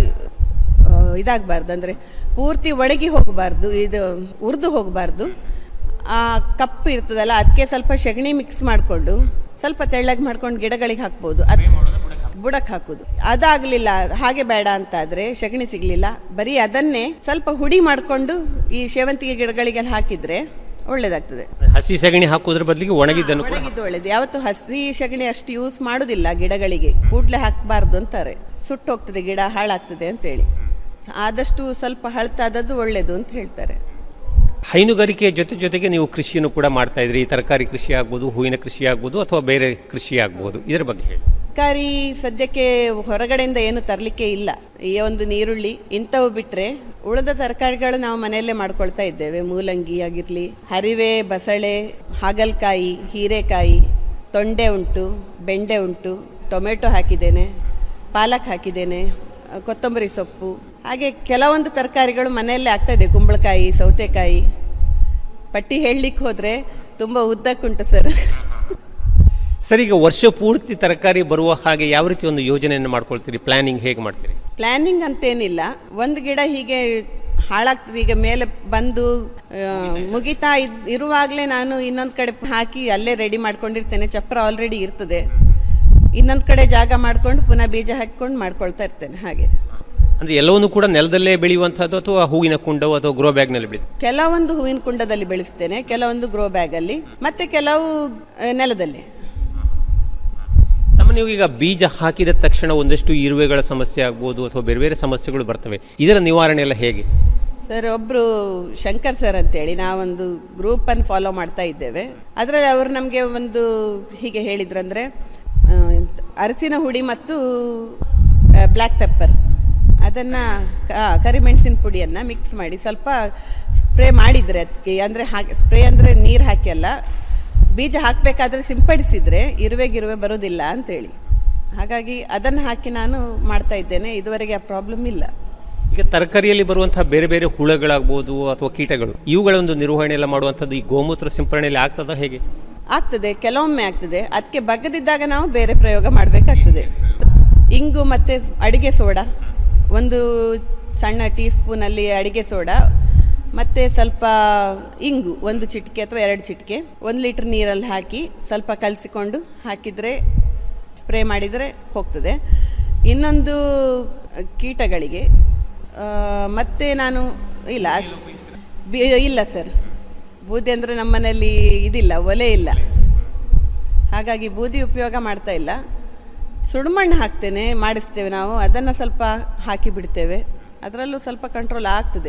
ಇದಾಗಬಾರ್ದು ಅಂದರೆ ಪೂರ್ತಿ ಒಣಗಿ ಹೋಗಬಾರ್ದು ಇದು ಉರಿದು ಹೋಗಬಾರ್ದು ಆ ಕಪ್ಪು ಇರ್ತದಲ್ಲ ಅದಕ್ಕೆ ಸ್ವಲ್ಪ ಸಗಣಿ ಮಿಕ್ಸ್ ಮಾಡಿಕೊಂಡು ಸ್ವಲ್ಪ ತೆಳ್ಳಗೆ ಮಾಡ್ಕೊಂಡು ಗಿಡಗಳಿಗೆ ಹಾಕ್ಬೋದು ಅದ್ ಬುಡಕ್ಕೆ ಹಾಕೋದು ಅದಾಗಲಿಲ್ಲ ಹಾಗೆ ಬೇಡ ಅಂತ ಆದ್ರೆ ಸಗಣಿ ಸಿಗಲಿಲ್ಲ ಬರೀ ಅದನ್ನೇ ಸ್ವಲ್ಪ ಹುಡಿ ಮಾಡಿಕೊಂಡು ಈ ಸೇವಂತಿಗೆ ಗಿಡಗಳಿಗೆಲ್ಲ ಹಾಕಿದ್ರೆ ಒಳ್ಳೇದಾಗ್ತದೆ ಹಸಿ ಸಗಣಿ ಹಾಕೋದ್ರ ಬದಲಿಗೆ ಒಣಗಿದ್ದನ್ನು ಕೂಡ ಒಣಗಿದ್ದು ಒಳ್ಳೇದು ಯಾವತ್ತು ಹಸಿ ಸಗಣಿ ಅಷ್ಟು ಯೂಸ್ ಮಾಡುದಿಲ್ಲ ಗಿಡಗಳಿಗೆ ಕೂಡ್ಲೆ ಹಾಕಬಾರ್ದು ಅಂತಾರೆ ಸುಟ್ಟು ಹೋಗ್ತದೆ ಗಿಡ ಹಾಳಾಗ್ತದೆ ಅಂತೇಳಿ ಆದಷ್ಟು ಸ್ವಲ್ಪ ಹಳತಾದದ್ದು ಒಳ್ಳೇದು ಅಂತ ಹೇಳ್ತಾರೆ ಹೈನುಗಾರಿಕೆಯ ಜೊತೆ ಜೊತೆಗೆ ನೀವು ಕೃಷಿಯನ್ನು ಕೂಡ ಮಾಡ್ತಾ ಇದ್ರಿ ತರಕಾರಿ ಕೃಷಿ ಆಗ್ಬೋದು ಹೂವಿನ ಕೃಷಿ ಆಗ್ಬೋದು ಅಥವಾ ಬೇರೆ ಕೃಷಿ ಆಗ್ಬೋದು ಇದರ ಬಗ್ಗೆ ಹೇಳಿ ತರಕಾರಿ ಸದ್ಯಕ್ಕೆ ಹೊರಗಡೆಯಿಂದ ಏನು ತರಲಿಕ್ಕೆ ಇಲ್ಲ ಈ ಒಂದು ನೀರುಳ್ಳಿ ಇಂಥವು ಬಿಟ್ರೆ ಉಳಿದ ತರಕಾರಿಗಳು ನಾವು ಮನೆಯಲ್ಲೇ ಮಾಡ್ಕೊಳ್ತಾ ಇದ್ದೇವೆ ಮೂಲಂಗಿ ಆಗಿರಲಿ ಹರಿವೆ ಬಸಳೆ ಹಾಗಲಕಾಯಿ ಹೀರೆಕಾಯಿ ತೊಂಡೆ ಉಂಟು ಬೆಂಡೆ ಉಂಟು ಟೊಮೆಟೊ ಹಾಕಿದ್ದೇನೆ ಪಾಲಕ್ ಹಾಕಿದ್ದೇನೆ ಅಹ್, ಕೊತ್ತಂಬರಿ ಸೊಪ್ಪು ಹಾಗೆ ಕೆಲವೊಂದು ತರಕಾರಿಗಳು ಮನೆಯಲ್ಲೇ ಆಗ್ತಾ ಇದೆ ಕುಂಬಳಕಾಯಿ ಸೌತೆಕಾಯಿ ಪಟ್ಟಿ ಹೇಳಲಿಕ್ಕೆ ಹೋದ್ರೆ ತುಂಬ ಉದ್ದಕ್ಕುಂಟು ಸರ್ ಸರ್ ಈಗ ವರ್ಷ ಪೂರ್ತಿ ತರಕಾರಿ ಬರುವ ಹಾಗೆ ಯಾವ ರೀತಿ ಒಂದು ಯೋಜನೆಯನ್ನು ಮಾಡ್ಕೊಳ್ತೀರಿ ಪ್ಲಾನಿಂಗ್ ಹೇಗೆ ಮಾಡ್ತೀರಿ ಪ್ಲಾನಿಂಗ್ ಅಂತೇನಿಲ್ಲ ಒಂದು ಗಿಡ ಹೀಗೆ ಹಾಳಾಗ್ತದೆ ಈಗ ಮೇಲೆ ಬಂದು ಆ, ಮುಗಿತಾ ಇದ್ ಇರುವಾಗಲೇ ನಾನು ಇನ್ನೊಂದು ಕಡೆ ಹಾಕಿ ಅಲ್ಲೇ ರೆಡಿ ಮಾಡ್ಕೊಂಡಿರ್ತೇನೆ ಚಪ್ರ ಆಲ್ರೆಡಿ ಇರ್ತದೆ ಇನ್ನೊಂದು ಕಡೆ ಜಾಗ ಮಾಡ್ಕೊಂಡು ಪುನಃ ಬೀಜ ಹಾಕ್ಕೊಂಡು ಮಾಡ್ಕೊಳ್ತಾ ಇರ್ತೇನೆ ಹಾಗೆ ಅಂದ್ರೆ ಎಲ್ಲವನ್ನೂ ಕೂಡ ನೆಲದಲ್ಲೇ ಬೆಳೆಯುವಂಥದ್ದು ಅಥವಾ ಹೂವಿನ ಕುಂಡವು ಅಥವಾ ಗ್ರೋ ಬ್ಯಾಗ್ನಲ್ಲಿ ಬೆಳೆಯುತ್ತೆ ಕೆಲವೊಂದು ಹೂವಿನ ಕುಂಡದಲ್ಲಿ ಬೆಳೆಸ್ತೇನೆ ಕೆಲವೊಂದು ಗ್ರೋ ಬ್ಯಾಗಲ್ಲಿ ಮತ್ತೆ ಕೆಲವು ಆ, ನೆಲದಲ್ಲಿ ಸಾಮಾನ್ಯವಾಗಿ ಈಗ ಬೀಜ ಹಾಕಿದ ತಕ್ಷಣ ಒಂದಷ್ಟು ಇರುವೆಗಳ ಸಮಸ್ಯೆ ಆಗ್ಬೋದು ಅಥವಾ ಬೇರೆ ಬೇರೆ ಸಮಸ್ಯೆಗಳು ಬರ್ತವೆ ಇದರ ನಿವಾರಣೆ ಎಲ್ಲ ಹೇಗೆ ಸರ್ ಒಬ್ರು ಶಂಕರ್ ಸರ್ ಅಂತೇಳಿ ನಾವೊಂದು ಗ್ರೂಪ್ ಅನ್ನು ಫಾಲೋ ಮಾಡ್ತಾ ಇದ್ದೇವೆ ಅದರಲ್ಲಿ ಅವರು ನಮಗೆ ಒಂದು ಹೀಗೆ ಹೇಳಿದ್ರಂದ್ರೆ ಆ, ಎಂತ, ಅರಸಿನ ಹುಡಿ ಮತ್ತು ಬ್ಲ್ಯಾಕ್ ಪೆಪ್ಪರ್ ಅದನ್ನು ಕರಿಮೆಣಸಿನ ಪುಡಿಯನ್ನು ಮಿಕ್ಸ್ ಮಾಡಿ ಸ್ವಲ್ಪ ಸ್ಪ್ರೇ ಮಾಡಿದರೆ ಅದಕ್ಕೆ ಅಂದರೆ ಹಾಗೆ ಸ್ಪ್ರೇ ಅಂದರೆ ನೀರು ಹಾಕಿ ಅಲ್ಲ ಬೀಜ ಹಾಕಬೇಕಾದ್ರೆ ಸಿಂಪಡಿಸಿದರೆ ಇರುವೆ ಗಿರುವೆ ಬರೋದಿಲ್ಲ ಅಂತೇಳಿ ಹಾಗಾಗಿ ಅದನ್ನು ಹಾಕಿ ನಾನು ಮಾಡ್ತಾ ಇದ್ದೇನೆ ಇದುವರೆಗೆ ಆ ಪ್ರಾಬ್ಲಮ್ ಇಲ್ಲ ಈಗ ತರಕಾರಿಯಲ್ಲಿ ಬರುವಂತಹ ಬೇರೆ ಬೇರೆ ಹುಳಗಳಾಗ್ಬೋದು ಅಥವಾ ಕೀಟಗಳು ಇವುಗಳ ಒಂದು ನಿರ್ವಹಣೆ ಎಲ್ಲ ಮಾಡುವಂಥದ್ದು ಈ ಗೋಮೂತ್ರ ಸಿಂಪರಣೆಯಲ್ಲಿ ಆಗ್ತದ ಹೇಗೆ ಆಗ್ತದೆ ಕೆಲವೊಮ್ಮೆ ಆಗ್ತದೆ ಅದಕ್ಕೆ ಬಗ್ಗದಿದ್ದಾಗ ನಾವು ಬೇರೆ ಪ್ರಯೋಗ ಮಾಡಬೇಕಾಗ್ತದೆ ಇಂಗು ಮತ್ತು ಅಡಿಗೆ ಸೋಡಾ ಒಂದು ಸಣ್ಣ ಟೀ ಸ್ಪೂನಲ್ಲಿ ಅಡಿಗೆ ಸೋಡಾ ಮತ್ತು ಸ್ವಲ್ಪ ಇಂಗು ಒಂದು ಚಿಟಿಕೆ ಅಥವಾ ಎರಡು ಚಿಟಿಕೆ ಒಂದು ಲೀಟ್ರ್ ನೀರಲ್ಲಿ ಹಾಕಿ ಸ್ವಲ್ಪ ಕಲಸಿಕೊಂಡು ಹಾಕಿದರೆ ಸ್ಪ್ರೇ ಮಾಡಿದರೆ ಹೋಗ್ತದೆ ಇನ್ನೊಂದು ಕೀಟಗಳಿಗೆ ಆ, ಮತ್ತೆ ನಾನು ಇಲ್ಲ ಅಷ್ಟು ಬಿ- ಇಲ್ಲ ಸರ್ ಬೂದಿ ಅಂದರೆ ನಮ್ಮನೇಲಿ ಇದಿಲ್ಲ ಒಲೆ ಇಲ್ಲ ಹಾಗಾಗಿ ಬೂದಿ ಉಪಯೋಗ ಮಾಡ್ತಾ ಇಲ್ಲ ಸುಡುಮಣ್ಣು ಹಾಕ್ತೇನೆ ಮಾಡಿಸ್ತೇವೆ ನಾವು ಅದನ್ನು ಸ್ವಲ್ಪ ಹಾಕಿ ಬಿಡ್ತೇವೆ ಅದರಲ್ಲೂ ಸ್ವಲ್ಪ ಕಂಟ್ರೋಲ್ ಆಗ್ತದೆ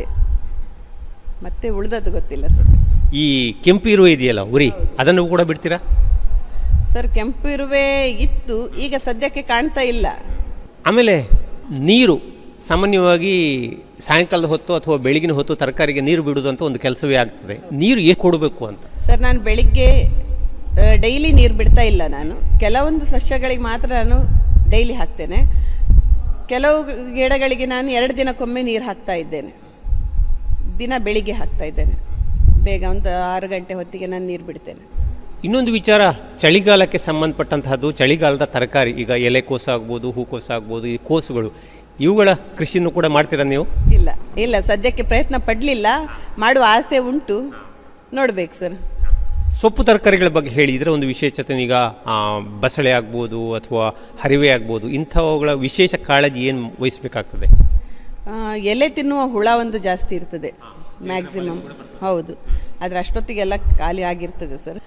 ಮತ್ತೆ ಉಳಿದದ್ದು ಗೊತ್ತಿಲ್ಲ ಸರ್ ಈ ಕೆಂಪು ಇರುವೆ ಇದೆಯಲ್ಲ ಉರಿ ಅದನ್ನು ಕೂಡ ಬಿಡ್ತೀರಾ ಸರ್ ಕೆಂಪು ಇರುವೆ ಇತ್ತು ಈಗ ಸದ್ಯಕ್ಕೆ ಕಾಣ್ತಾ ಇಲ್ಲ ಆಮೇಲೆ ನೀರು ಸಾಮಾನ್ಯವಾಗಿ ಸಾಯಂಕಾಲದ ಹೊತ್ತು ಅಥವಾ ಬೆಳಗಿನ ಹೊತ್ತು ತರಕಾರಿಗೆ ನೀರು ಬಿಡುವುದಂತ ಒಂದು ಕೆಲಸವೇ ಆಗ್ತದೆ ನೀರು ಏಕೆ ಕೊಡಬೇಕು ಅಂತ ಸರ್ ನಾನು ಬೆಳಿಗ್ಗೆ ಡೈಲಿ ನೀರು ಬಿಡ್ತಾ ಇಲ್ಲ ನಾನು ಕೆಲವೊಂದು ಸಸ್ಯಗಳಿಗೆ ಮಾತ್ರ ನಾನು ಡೈಲಿ ಹಾಕ್ತೇನೆ ಕೆಲವು ಗಿಡಗಳಿಗೆ ನಾನು ಎರಡು ದಿನಕ್ಕೊಮ್ಮೆ ನೀರು ಹಾಕ್ತಾ ಇದ್ದೇನೆ ದಿನ ಬೆಳಿಗ್ಗೆ ಹಾಕ್ತಾ ಇದ್ದೇನೆ ಬೇಗ ಒಂದು ಆರು ಗಂಟೆ ಹೊತ್ತಿಗೆ ನಾನು ನೀರು ಬಿಡ್ತೇನೆ ಇನ್ನೊಂದು ವಿಚಾರ ಚಳಿಗಾಲಕ್ಕೆ ಸಂಬಂಧಪಟ್ಟಂತಹದ್ದು ಚಳಿಗಾಲದ ತರಕಾರಿ ಈಗ ಎಲೆಕೋಸು ಆಗ್ಬೋದು ಹೂಕೋಸು ಆಗ್ಬೋದು ಈ ಕೋಸುಗಳು ಇವುಗಳ ಕೃಷಿಯನ್ನು ಕೂಡ ಮಾಡ್ತೀರಾ ನೀವು ಇಲ್ಲ ಇಲ್ಲ ಸದ್ಯಕ್ಕೆ ಪ್ರಯತ್ನ ಪಡಲಿಲ್ಲ ಮಾಡುವ ಆಸೆ ಉಂಟು ನೋಡ್ಬೇಕು ಸರ್ ಸೊಪ್ಪು ತರಕಾರಿಗಳ ಬಗ್ಗೆ ಹೇಳಿ ಇದರ ಒಂದು ವಿಶೇಷತೆ ಈಗ ಆ, ಬಸಳೆ ಆಗ್ಬೋದು ಅಥವಾ ಹರಿವೆ ಆಗ್ಬೋದು ಇಂಥವುಗಳ ವಿಶೇಷ ಕಾಳಜಿ ಏನು ವಹಿಸಬೇಕಾಗ್ತದೆ ಆ, ಎಲೆ ತಿನ್ನುವ ಹುಳ ಒಂದು ಜಾಸ್ತಿ ಇರ್ತದೆ ಮ್ಯಾಕ್ಸಿಮಮ್ ಹೌದು ಆದರೆ ಅಷ್ಟೊತ್ತಿಗೆಲ್ಲ ಖಾಲಿ ಆಗಿರ್ತದೆ ಸರ್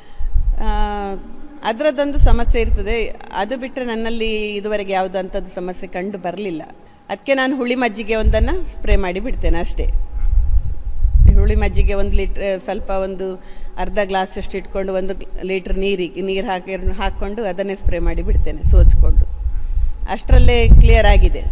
ಅದರದ್ದೊಂದು ಸಮಸ್ಯೆ ಇರ್ತದೆ ಅದು ಬಿಟ್ಟರೆ ನನ್ನಲ್ಲಿ ಇದುವರೆಗೆ ಯಾವುದು ಅಂಥದ್ದು ಸಮಸ್ಯೆ ಕಂಡು ಬರಲಿಲ್ಲ ಅದಕ್ಕೆ ನಾನು ಹುಳಿ ಮಜ್ಜಿಗೆ ಒಂದನ್ನು ಸ್ಪ್ರೇ ಮಾಡಿ ಬಿಡ್ತೇನೆ ಅಷ್ಟೇ ಹುಳಿ ಮಜ್ಜಿಗೆ ಒಂದು ಲೀಟ್ರ್ ಸ್ವಲ್ಪ ಒಂದು ಅರ್ಧ ಗ್ಲಾಸ್ ಅಷ್ಟು ಇಟ್ಕೊಂಡು ಒಂದು ಲೀಟ್ರ್ ನೀರಿಗೆ ನೀರು ಹಾಕಿ ಹಾಕ್ಕೊಂಡು ಅದನ್ನೇ ಸ್ಪ್ರೇ ಮಾಡಿ ಬಿಡ್ತೇನೆ ಸೋಸ್ಕೊಂಡು ಅಷ್ಟರಲ್ಲೇ ಕ್ಲಿಯರ್ ಆಗಿದೆ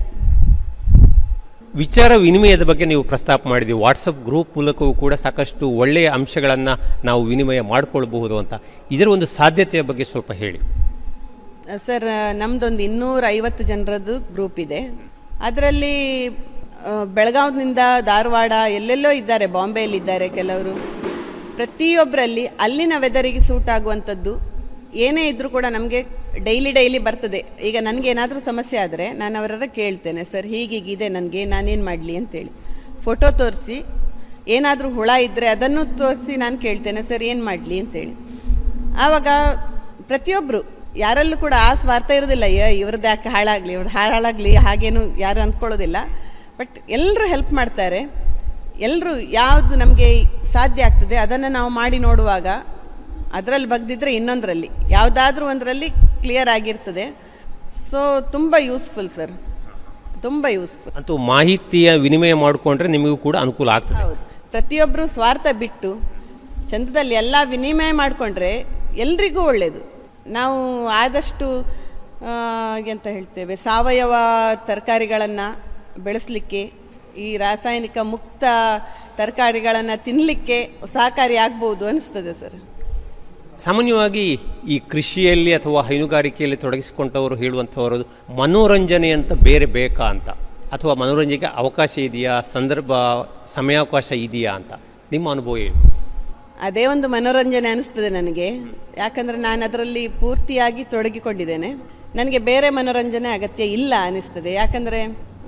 ವಿಚಾರ ವಿನಿಮಯದ ಬಗ್ಗೆ ನೀವು ಪ್ರಸ್ತಾಪ ಮಾಡಿದ್ವಿ ವಾಟ್ಸಪ್ ಗ್ರೂಪ್ ಮೂಲಕವೂ ಕೂಡ ಸಾಕಷ್ಟು ಒಳ್ಳೆಯ ಅಂಶಗಳನ್ನು ನಾವು ವಿನಿಮಯ ಮಾಡಿಕೊಳ್ಬಹುದು ಅಂತ ಇದರ ಒಂದು ಸಾಧ್ಯತೆಯ ಬಗ್ಗೆ ಸ್ವಲ್ಪ ಹೇಳಿ ಸರ್ ನಮ್ದೊಂದು ಇನ್ನೂರ ಐವತ್ತು ಜನರದ್ದು ಗ್ರೂಪ್ ಇದೆ ಅದರಲ್ಲಿ ಬೆಳಗಾವಿನಿಂದ ಧಾರವಾಡ ಎಲ್ಲೆಲ್ಲೋ ಇದ್ದಾರೆ ಬಾಂಬೆಯಲ್ಲಿ ಇದ್ದಾರೆ ಕೆಲವರು ಪ್ರತಿಯೊಬ್ಬರಲ್ಲಿ ಅಲ್ಲಿನ ವೆದರಿಗೆ ಸೂಟ್ ಆಗುವಂಥದ್ದು ಏನೇ ಇದ್ರೂ ಕೂಡ ನಮಗೆ ಡೈಲಿ ಡೈಲಿ ಬರ್ತದೆ ಈಗ ನನಗೇನಾದರೂ ಸಮಸ್ಯೆ ಆದರೆ ನಾನು ಅವರ ಕೇಳ್ತೇನೆ ಸರ್ ಹೀಗೀಗಿದೆ ನನಗೆ ನಾನೇನು ಮಾಡಲಿ ಅಂತೇಳಿ ಫೋಟೋ ತೋರಿಸಿ ಏನಾದರೂ ಹುಳ ಇದ್ದರೆ ಅದನ್ನು ತೋರಿಸಿ ನಾನು ಕೇಳ್ತೇನೆ ಸರ್ ಏನು ಮಾಡಲಿ ಅಂತೇಳಿ ಆವಾಗ ಪ್ರತಿಯೊಬ್ಬರು ಯಾರಲ್ಲೂ ಕೂಡ ಆ ಸ್ವಾರ್ಥ ಇರೋದಿಲ್ಲ ಅಯ್ಯೋ ಇವ್ರದ್ದು ಯಾಕೆ ಹಾಳಾಗಲಿ ಇವ್ರದ್ದು ಹಾಳಾಗಲಿ ಹಾಗೇನು ಯಾರು ಅಂದ್ಕೊಳ್ಳೋದಿಲ್ಲ ಬಟ್ ಎಲ್ಲರೂ ಹೆಲ್ಪ್ ಮಾಡ್ತಾರೆ ಎಲ್ಲರೂ ಯಾವುದು ನಮಗೆ ಸಾಧ್ಯ ಆಗ್ತದೆ ಅದನ್ನು ನಾವು ಮಾಡಿ ನೋಡುವಾಗ ಅದರಲ್ಲಿ ಬಗ್ದಿದ್ರೆ ಇನ್ನೊಂದರಲ್ಲಿ ಯಾವುದಾದ್ರೂ ಒಂದರಲ್ಲಿ ಕ್ಲಿಯರ್ ಆಗಿರ್ತದೆ ಸೊ ತುಂಬ ಯೂಸ್ಫುಲ್ ಸರ್ ತುಂಬ ಯೂಸ್ಫುಲ್ ಅಂತೂ ಮಾಹಿತಿಯ ವಿನಿಮಯ ಮಾಡಿಕೊಂಡ್ರೆ ನಿಮಗೂ ಕೂಡ ಅನುಕೂಲ ಆಗ್ತದೆ ಹೌದು ಪ್ರತಿಯೊಬ್ಬರು ಸ್ವಾರ್ಥ ಬಿಟ್ಟು ಚಂದದಲ್ಲಿ ಎಲ್ಲ ವಿನಿಮಯ ಮಾಡಿಕೊಂಡ್ರೆ ಎಲ್ರಿಗೂ ಒಳ್ಳೆಯದು ನಾವು ಆದಷ್ಟು ಆ, ಎಂತ ಹೇಳ್ತೇವೆ ಸಾವಯವ ತರಕಾರಿಗಳನ್ನು ಬೆಳೆಸಲಿಕ್ಕೆ ಈ ರಾಸಾಯನಿಕ ಮುಕ್ತ ತರಕಾರಿಗಳನ್ನು ತಿನ್ನಲಿಕ್ಕೆ ಸಹಕಾರಿ ಆಗ್ಬೋದು ಅನಿಸ್ತದೆ ಸರ್ ಸಾಮಾನ್ಯವಾಗಿ ಈ ಕೃಷಿಯಲ್ಲಿ ಅಥವಾ ಹೈನುಗಾರಿಕೆಯಲ್ಲಿ ತೊಡಗಿಸಿಕೊಂಡವರು ಹೇಳುವಂಥವರು ಮನೋರಂಜನೆ ಅಂತ ಬೇರೆ ಬೇಕಾ ಅಂತ ಅಥವಾ ಮನೋರಂಜನೆಗೆ ಅವಕಾಶ ಇದೆಯಾ ಸಂದರ್ಭ ಸಮಯಾವಕಾಶ ಇದೆಯಾ ಅಂತ ನಿಮ್ಮ ಅನುಭವ ಏನು ಅದೇ ಒಂದು ಮನೋರಂಜನೆ ಅನಿಸ್ತದೆ ನನಗೆ ಯಾಕಂದರೆ ನಾನು ಅದರಲ್ಲಿ ಪೂರ್ತಿಯಾಗಿ ತೊಡಗಿಕೊಂಡಿದ್ದೇನೆ ನನಗೆ ಬೇರೆ ಮನೋರಂಜನೆ ಅಗತ್ಯ ಇಲ್ಲ ಅನಿಸ್ತದೆ ಯಾಕಂದರೆ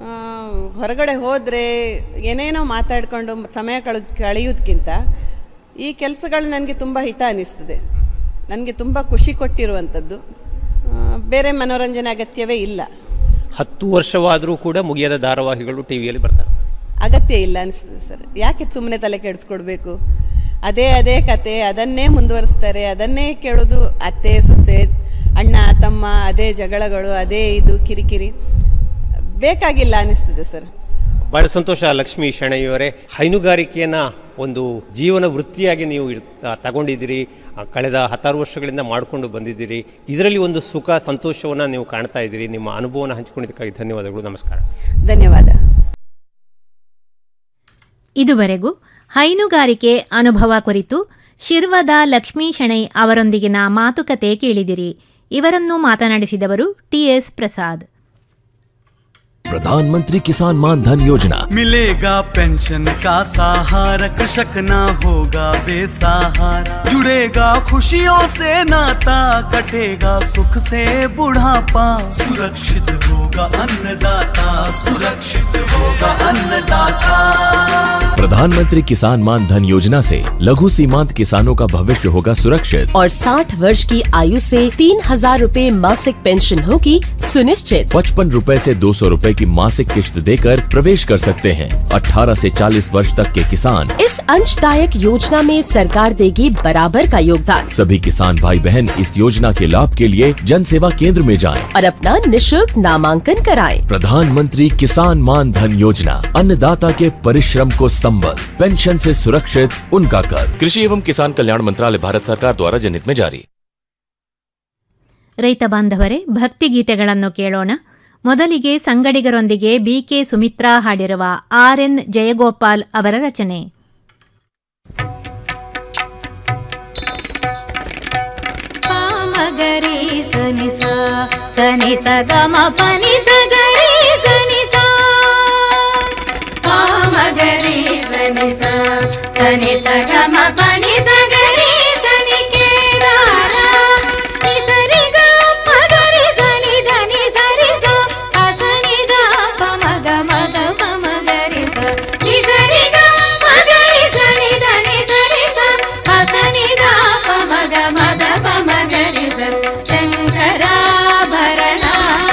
ಹೊರಗಡೆ ಹೋದರೆ ಏನೇನೋ ಮಾತಾಡಿಕೊಂಡು ಸಮಯ ಕಳೆದು ಕಳೆಯೋದಕ್ಕಿಂತ ಈ ಕೆಲಸಗಳು ನನಗೆ ತುಂಬ ಹಿತ ಅನಿಸ್ತದೆ ನನಗೆ ತುಂಬ ಖುಷಿ ಕೊಟ್ಟಿರುವಂಥದ್ದು ಆ, ಬೇರೆ ಮನೋರಂಜನೆ ಅಗತ್ಯವೇ ಇಲ್ಲ ಹತ್ತು ವರ್ಷವಾದರೂ ಕೂಡ ಮುಗಿಯದ ಧಾರಾವಾಹಿಗಳು ಟಿ ವಿಯಲ್ಲಿ ಬರ್ತಾರೆ ಅಗತ್ಯ ಇಲ್ಲ ಅನಿಸ್ತದೆ ಸರ್ ಯಾಕೆ ಸುಮ್ಮನೆ ತಲೆ ಕೆಡಿಸ್ಕೊಡ್ಬೇಕು ಅದೇ ಅದೇ ಕತೆ ಅದನ್ನೇ ಮುಂದುವರಿಸ್ತಾರೆ ಅದನ್ನೇ ಕೇಳೋದು ಅತ್ತೆ ಸೊಸೆ ಅಣ್ಣ ತಮ್ಮ ಅದೇ ಜಗಳಗಳು ಅದೇ ಇದು ಕಿರಿಕಿರಿ ಬೇಕಾಗಿಲ್ಲ ಅನಿಸ್ತದೆ ಸರ್ ಬಹಳ ಸಂತೋಷ ಲಕ್ಷ್ಮೀ ಶೆಣೈಯವರೇ ಹೈನುಗಾರಿಕೆಯನ್ನ ಒಂದು ಜೀವನ ವೃತ್ತಿಯಾಗಿ ನೀವು ಇರ್- ತ- ತಗೊಂಡಿದ್ದೀರಿ ಆ, ಕಳೆದ ಹತ್ತಾರು ವರ್ಷಗಳಿಂದ ಮಾಡಿಕೊಂಡು ಬಂದಿದ್ದೀರಿ ಇದರಲ್ಲಿ ಒಂದು ಸುಖ ಸಂತೋಷವನ್ನು ನೀವು ಕಾಣ್ತಾ ಇದ್ದೀರಿ ನಿಮ್ಮ ಅನುಭವನ ಹಂಚಿಕೊಂಡಿದ್ದಕ್ಕಾಗಿ ಧನ್ಯವಾದಗಳು ನಮಸ್ಕಾರ ಧನ್ಯವಾದ ಇದುವರೆಗೂ ಹೈನುಗಾರಿಕೆ ಅನುಭವ ಕುರಿತು ಶಿರ್ವದ ಲಕ್ಷ್ಮೀ ಶೆಣೈ ಅವರೊಂದಿಗಿನ ಮಾತುಕತೆ ಕೇಳಿದಿರಿ ಇವರನ್ನು ಮಾತನಾಡಿಸಿದವರು ಟಿಎಸ್ ಪ್ರಸಾದ್ प्रधानमंत्री किसान मान धन योजना मिलेगा पेंशन का सहारा कृषक ना होगा बेसहारा जुड़ेगा खुशियों से नाता कटेगा सुख से बुढ़ापा सुरक्षित होगा अन्नदाता सुरक्षित होगा अन्नदाता प्रधानमंत्री किसान मान धन योजना से लघु सीमांत किसानों का भविष्य होगा सुरक्षित और 60 वर्ष की आयु से तीन हजार रूपए मासिक पेंशन होगी सुनिश्चित पचपन रूपए ऐसी दो सौ रूपए की मासिक किश्त देकर प्रवेश कर सकते हैं 18 से 40 वर्ष तक के किसान इस अंशदायक योजना में सरकार देगी बराबर का योगदान सभी किसान भाई बहन इस योजना के लाभ के लिए जन सेवा केंद्र में जाएं। और अपना निशुल्क नामांकन कराएं। प्रधानमंत्री किसान मान धन योजना अन्नदाता के परिश्रम को संबल पेंशन से सुरक्षित उनका कर कृषि एवं किसान कल्याण मंत्रालय भारत सरकार द्वारा जनहित में जारी ರೈತ ಬಾಂಧವರೇ ಭಕ್ತಿಗೀತೆಗಳನ್ನು ಕೇಳೋಣ ಮೊದಲಿಗೆ ಸಂಗಡಿಗರೊಂದಿಗೆ ಬಿಕೆ ಸುಮಿತ್ರಾ ಹಾಡಿರುವ ಆರ್ಎನ್ ಜಯಗೋಪಾಲ್ ಅವರ ರಚನೆ ಮಗರಿ ಸನಿ ಸ ಸನಿ ಸ ಗಮ ಪನಿ ಸ ಗರಿ ಸನಿ ಸ ಮಗರಿ ಸನಿ ಸ ಸನಿ ಸ ಗಮ ಪನಿ ಸ ಗರಿ ಸನಿ ಕೇದಾರ ನಿ ಸರಿ ಗ ಮಗರಿ ಸನಿ ಧನಿ ಸರಿ ಸ ಅಸನಿ ಗ ಪ ಮಗ ಮಗ ಪ ಮಗರಿ ಸ ನಿ ಸರಿ ಗ ಮಗರಿ ಸನಿ ಧನಿ ಸರಿ ಸ ಅಸನಿ ಗ ಪ ಮಗ ಮಗ ಪ ಮಗರಿ ಸ ಶಂಕರಾಭರಣ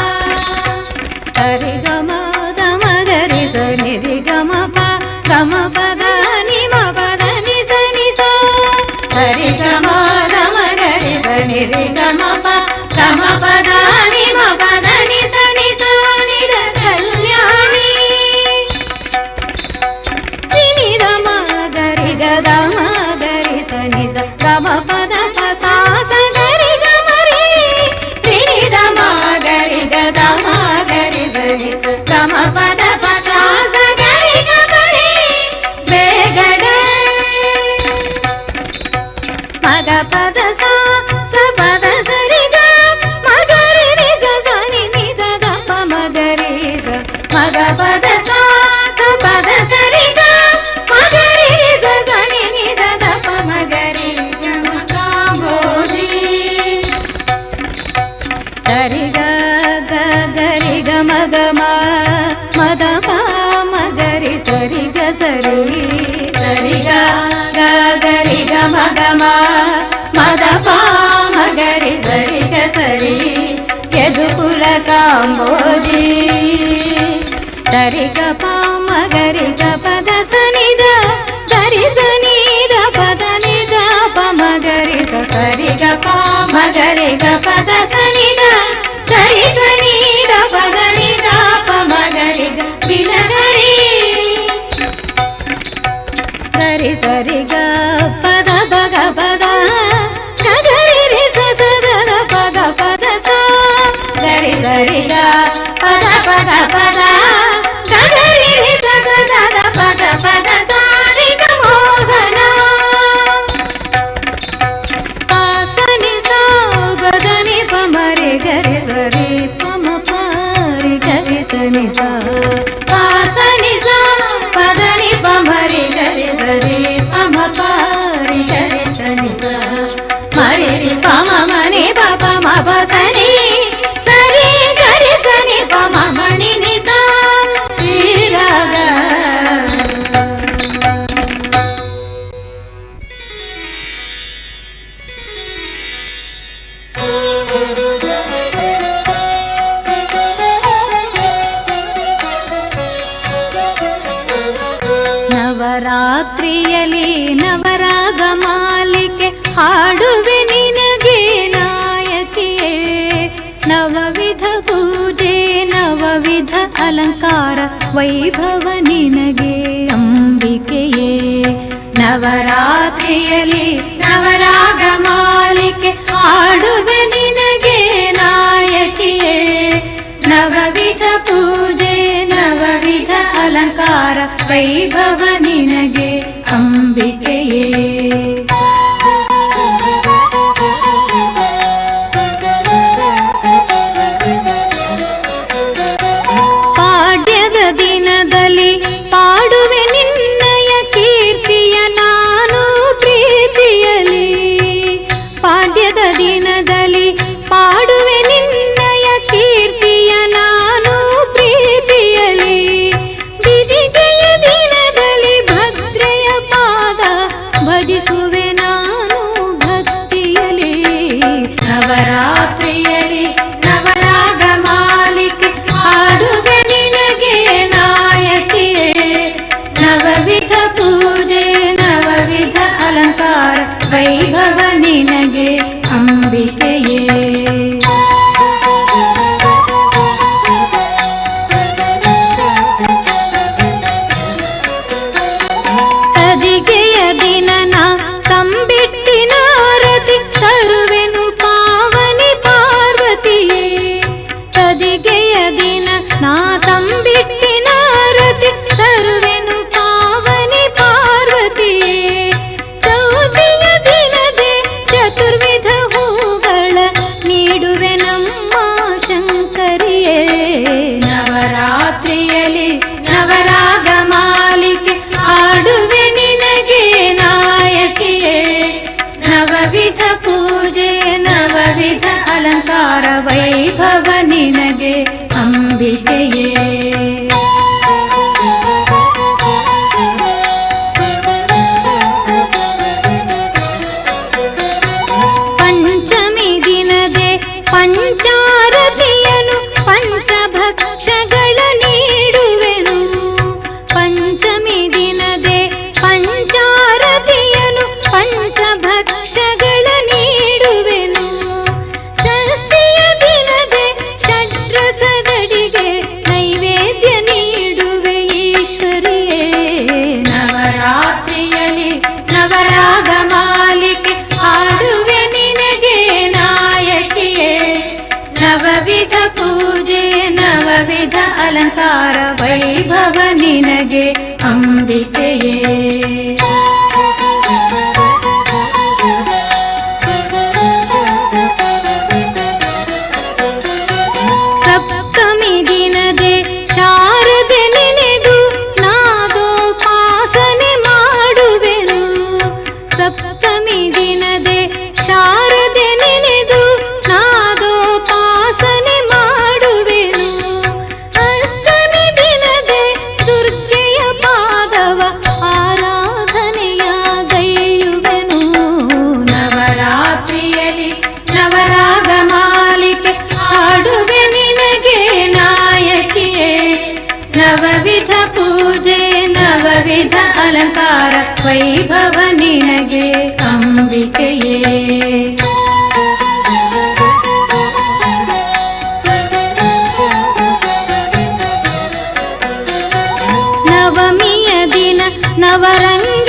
ಹರಿ ಗಮ ಗಮ ಗರಿ ಸ ನಿರಿ ಗಮ ಪ ಗಮ ಪದ ನಿ ಮ ಪದ ನಿ ಸ ನಿ ಸ ಹರಿ ಗಮ ಗಮ ಗರಿ ಸ ನಿರಿ ಗಮ ಪ ಗಮ ಪದ ನಿ ಮ ಪದ ನಿ ಸ ನಿ ಸ ನಿ ದ ಕಲ್ಯಾಣಿ ನಿ ದ ಮ ಗರಿ ಗ ದ ಮ ಗರಿ ಸ ನಿ ಸ ಗಮ ಪದ ಪ ಸಾ ಸ ಗರಿ ಗ ಮ ರಿ ರಿ ನಿ ದ ಮ ಗರಿ ಗ ದ ಮ ಗರಿ ಸ ನಿ ಸ ಗಮ ಪದ ಪ ಸಾ ಸ ಗರಿ ಗ ಮ ರಿ ಬೇಗಡೆ ಮಗ ಪದ ಸ ಸ ಪದ ಸರಿ ಗ ಮಗರಿ ರಿ ಸ ಸ ನಿ ನಿ ದ ದ ಪ ಮಗರಿ ಸ ಮಗ ಪದ ಸ ಸ ಪದ ಸರಿ ಗ ಮಗರಿ ರಿ ಸ ಸ ನಿ ನಿ ದ ದ ಪ ಮಗ ಮಗಮ ಮದ ಮಗರಿ ಸರಿ ಗ ಸರಿ ಸರಿ ಗ ಗ ಗರಿ ಗ ಮಗಮ ಮದ ಮಗರಿ ಸರಿ ಗ ಸರಿ ಯದುಕುಲ ಕಾಂಬೋಜಿ ಸರಿ ಗ ಪ ಮಗರಿ ಗ ಪದ ಸನಿದ ಗರಿ ಸನಿದ ಪದ ನಿದ ಪ ಮಗರಿ ಸ ಸರಿ ಗ ಪ ಮಗರಿ ಗ ಪದ ಸನಿದ ಗರಿ ಸನಿದ ಪದ ನಿದ ಪ ಮಗರಿ ಗ ಬಿಲಗರಿ ಗರಿ ಸರಿ ಗ ಪದ ಬಗ ಪದ ಗರಿ ರಿ ಸ ಸ ದ ದ ಪದ ಪದ ಸ ಗರಿ ಸರಿ ಗ ಪದ ಪದ ಪದ ಗರಿ ರಿ ಸ ಸ ದ ದ ಪದ ಪದ ಸ ರಿ ಗ ಮೋಹನ ಪಾಸನಿ ಸ ಬದನಿ ಪಮರಿ ಗರಿ ಸರಿ ಪಮ ಪಾರಿ ಗರಿ ಸನಿ ಸ ಪಾಸನಿ ಸ ಪದನಿ ಪಮರಿ ಗರಿ ಸರಿ ಪಮ ಪಾರಿ ಗರಿ ಸನಿ ಸ ಮರಿ ರಿ ಪಮ ಮನಿ ಪಪ ಮ ಸನಿ ಸರಿ ಗರಿ ಸನಿ ಪಮ ಮಣಿ ನಿ ಸ ಶ್ರೀರಾಗ ನವರಾತ್ರಿಯಲ್ಲಿ ನವರಾಗ ಮಾಲಿಕೆ ಹಾಡುವೆ ನಿನಗೆ ನಾಯಕಿಯೇ ನವವಿಧ ಪೂಜೆ ನವವಿಧ ಅಲಂಕಾರ ವೈಭವ ನಿನಗೆ ಅಂಬಿಕೆಯೇ ನವರಾತ್ರಿಯಲ್ಲಿ ನವರಾಗ ಮಾಲಿಕೆ ಹಾಡುವೆ ನಿನಗೆ ನಾಯಕಿಯೇ ನವವಿಧ ಪೂಜೆ ನವವಿಧ ಅಲಂಕಾರ ವೈಭವ ನಿನಗೆ ಅಂಬಿಕೆಯೇ ಪಾಡ್ಯದ ದಿನದಲ್ಲಿ ಪಾಡುವೆ ನಿನ್ನಯ ಕೀರ್ತಿಯ ನಾನು ಪ್ರೀತಿಯಲಿ ಪಾಡ್ಯದ ದಿನದಲ್ಲಿ ಪಾಡುವೆ ನಿನ್ನಯ ಕೀರ್ತಿಯ ನಾನು ಪ್ರೀತಿಯಲಿ ಬಿದಿಗೆಯ ದಿನದಲ್ಲಿ ಭದ್ರೆಯ ಪಾದ ಭಜಿಸುವೆ ನಾನು ಭಕ್ತಿಯಲಿ ನವರಾತ್ರಿಯಲಿ ನವರಾಗ ಮಾಲಿಕೆ ಹಾಡುವೆ ನಿನಗೆ ನಾಯಕಿಯೇ ನವವಿಧ ಪೂಜೆ ನವವಿಧ ಅಲಂಕಾರ ವೈಭವ ನಿನಗೆ ಅಂಬಿಕೆಯೇ ತದಿಗೆಯ ದಿನನ ತಂಬಿಟ್ಟಿನ ರತಿ ತರುವೆನು ಪಾವನಿ ಪಾರ್ವತಿಯೇ ತದಿಗೆಯ ದಿನ ನಾ ತಂಬಿಟ್ಟಿನ ರತಿ ತರುವೆನು ಪಾವನಿ ಪಾರ್ವತಿಯೇ ಚೌತಿಯ ದಿನದೆ ಚತುರ್ವಿಧ ಹೂಗಳ ನೀಡುವೆ ನಮ್ಮ ಶಂಕರಿಯೇ ನವರಾತ್ರಿಯಲ್ಲಿ ನವರಾಗ ಮಾಲಿಕೆ ಹಾಡುವೆ ನಿನಗೆ ನಾಯಕಿಯೇ ನವವಿಧ ಪೂಜೆ ನವವಿಧ ಅಲಂಕಾರ ವೈಭವ ನಿನಗೆ ಅಂಬಿಕೆಯೇ ಪಂಚಮಿ ದಿನದೆ ಪಂಚಾರತಿಯನು ಪಂಚಭಕ್ಷಗಳ ನೀಡುವೆನು ಪಂಚಮಿ ದಿನದೆ ಪಂಚಾರತಿಯನು ಪಂಚಭಕ್ಷಗಳ ನೀಡುವೆನು ಷಷ್ಠಿಯ ದಿನದೆ ಷಡ್ರಸದಡಿಗೆ ನೈವೇದ್ಯ ನೀಡುವೆ ಈಶ್ವರಿಯೇ ನವರಾತ್ರಿಯಲ್ಲಿ ನವರಾಗ ಮಾಲಿಕೆ ಹಾಡುವೆ ನಿನಗೆ ನಾಯಕಿಯೇ ನವವಿಧ ಪೂಜೆ ನವವಿಧ ಅಲಂಕಾರ ವೈಭವ ನಿನಗೆ ಅಂಬಿಕೆಯೇ ಸಪ್ತಮಿ ದಿನದೆ ಶಾರದೆ ನೆನೆದು ನಾದೋಪಾಸನೆ ಮಾಡುವೆನು ಸಪ್ತಮಿ ದಿನದೆ ಶಾರದೆ ನೆನೆದು ನಾದೋಪಾಸನೆ ಮಾಡುವೆನು ನವವಿಧ ಪೂಜೆ ನವವಿಧ ಅಲಂಕಾರ ವೈಭವ ನಿನಗೆ ಅಂಬಿಕೆಯೇ ನವಮಿಯ ದಿನ ನವರಂಗ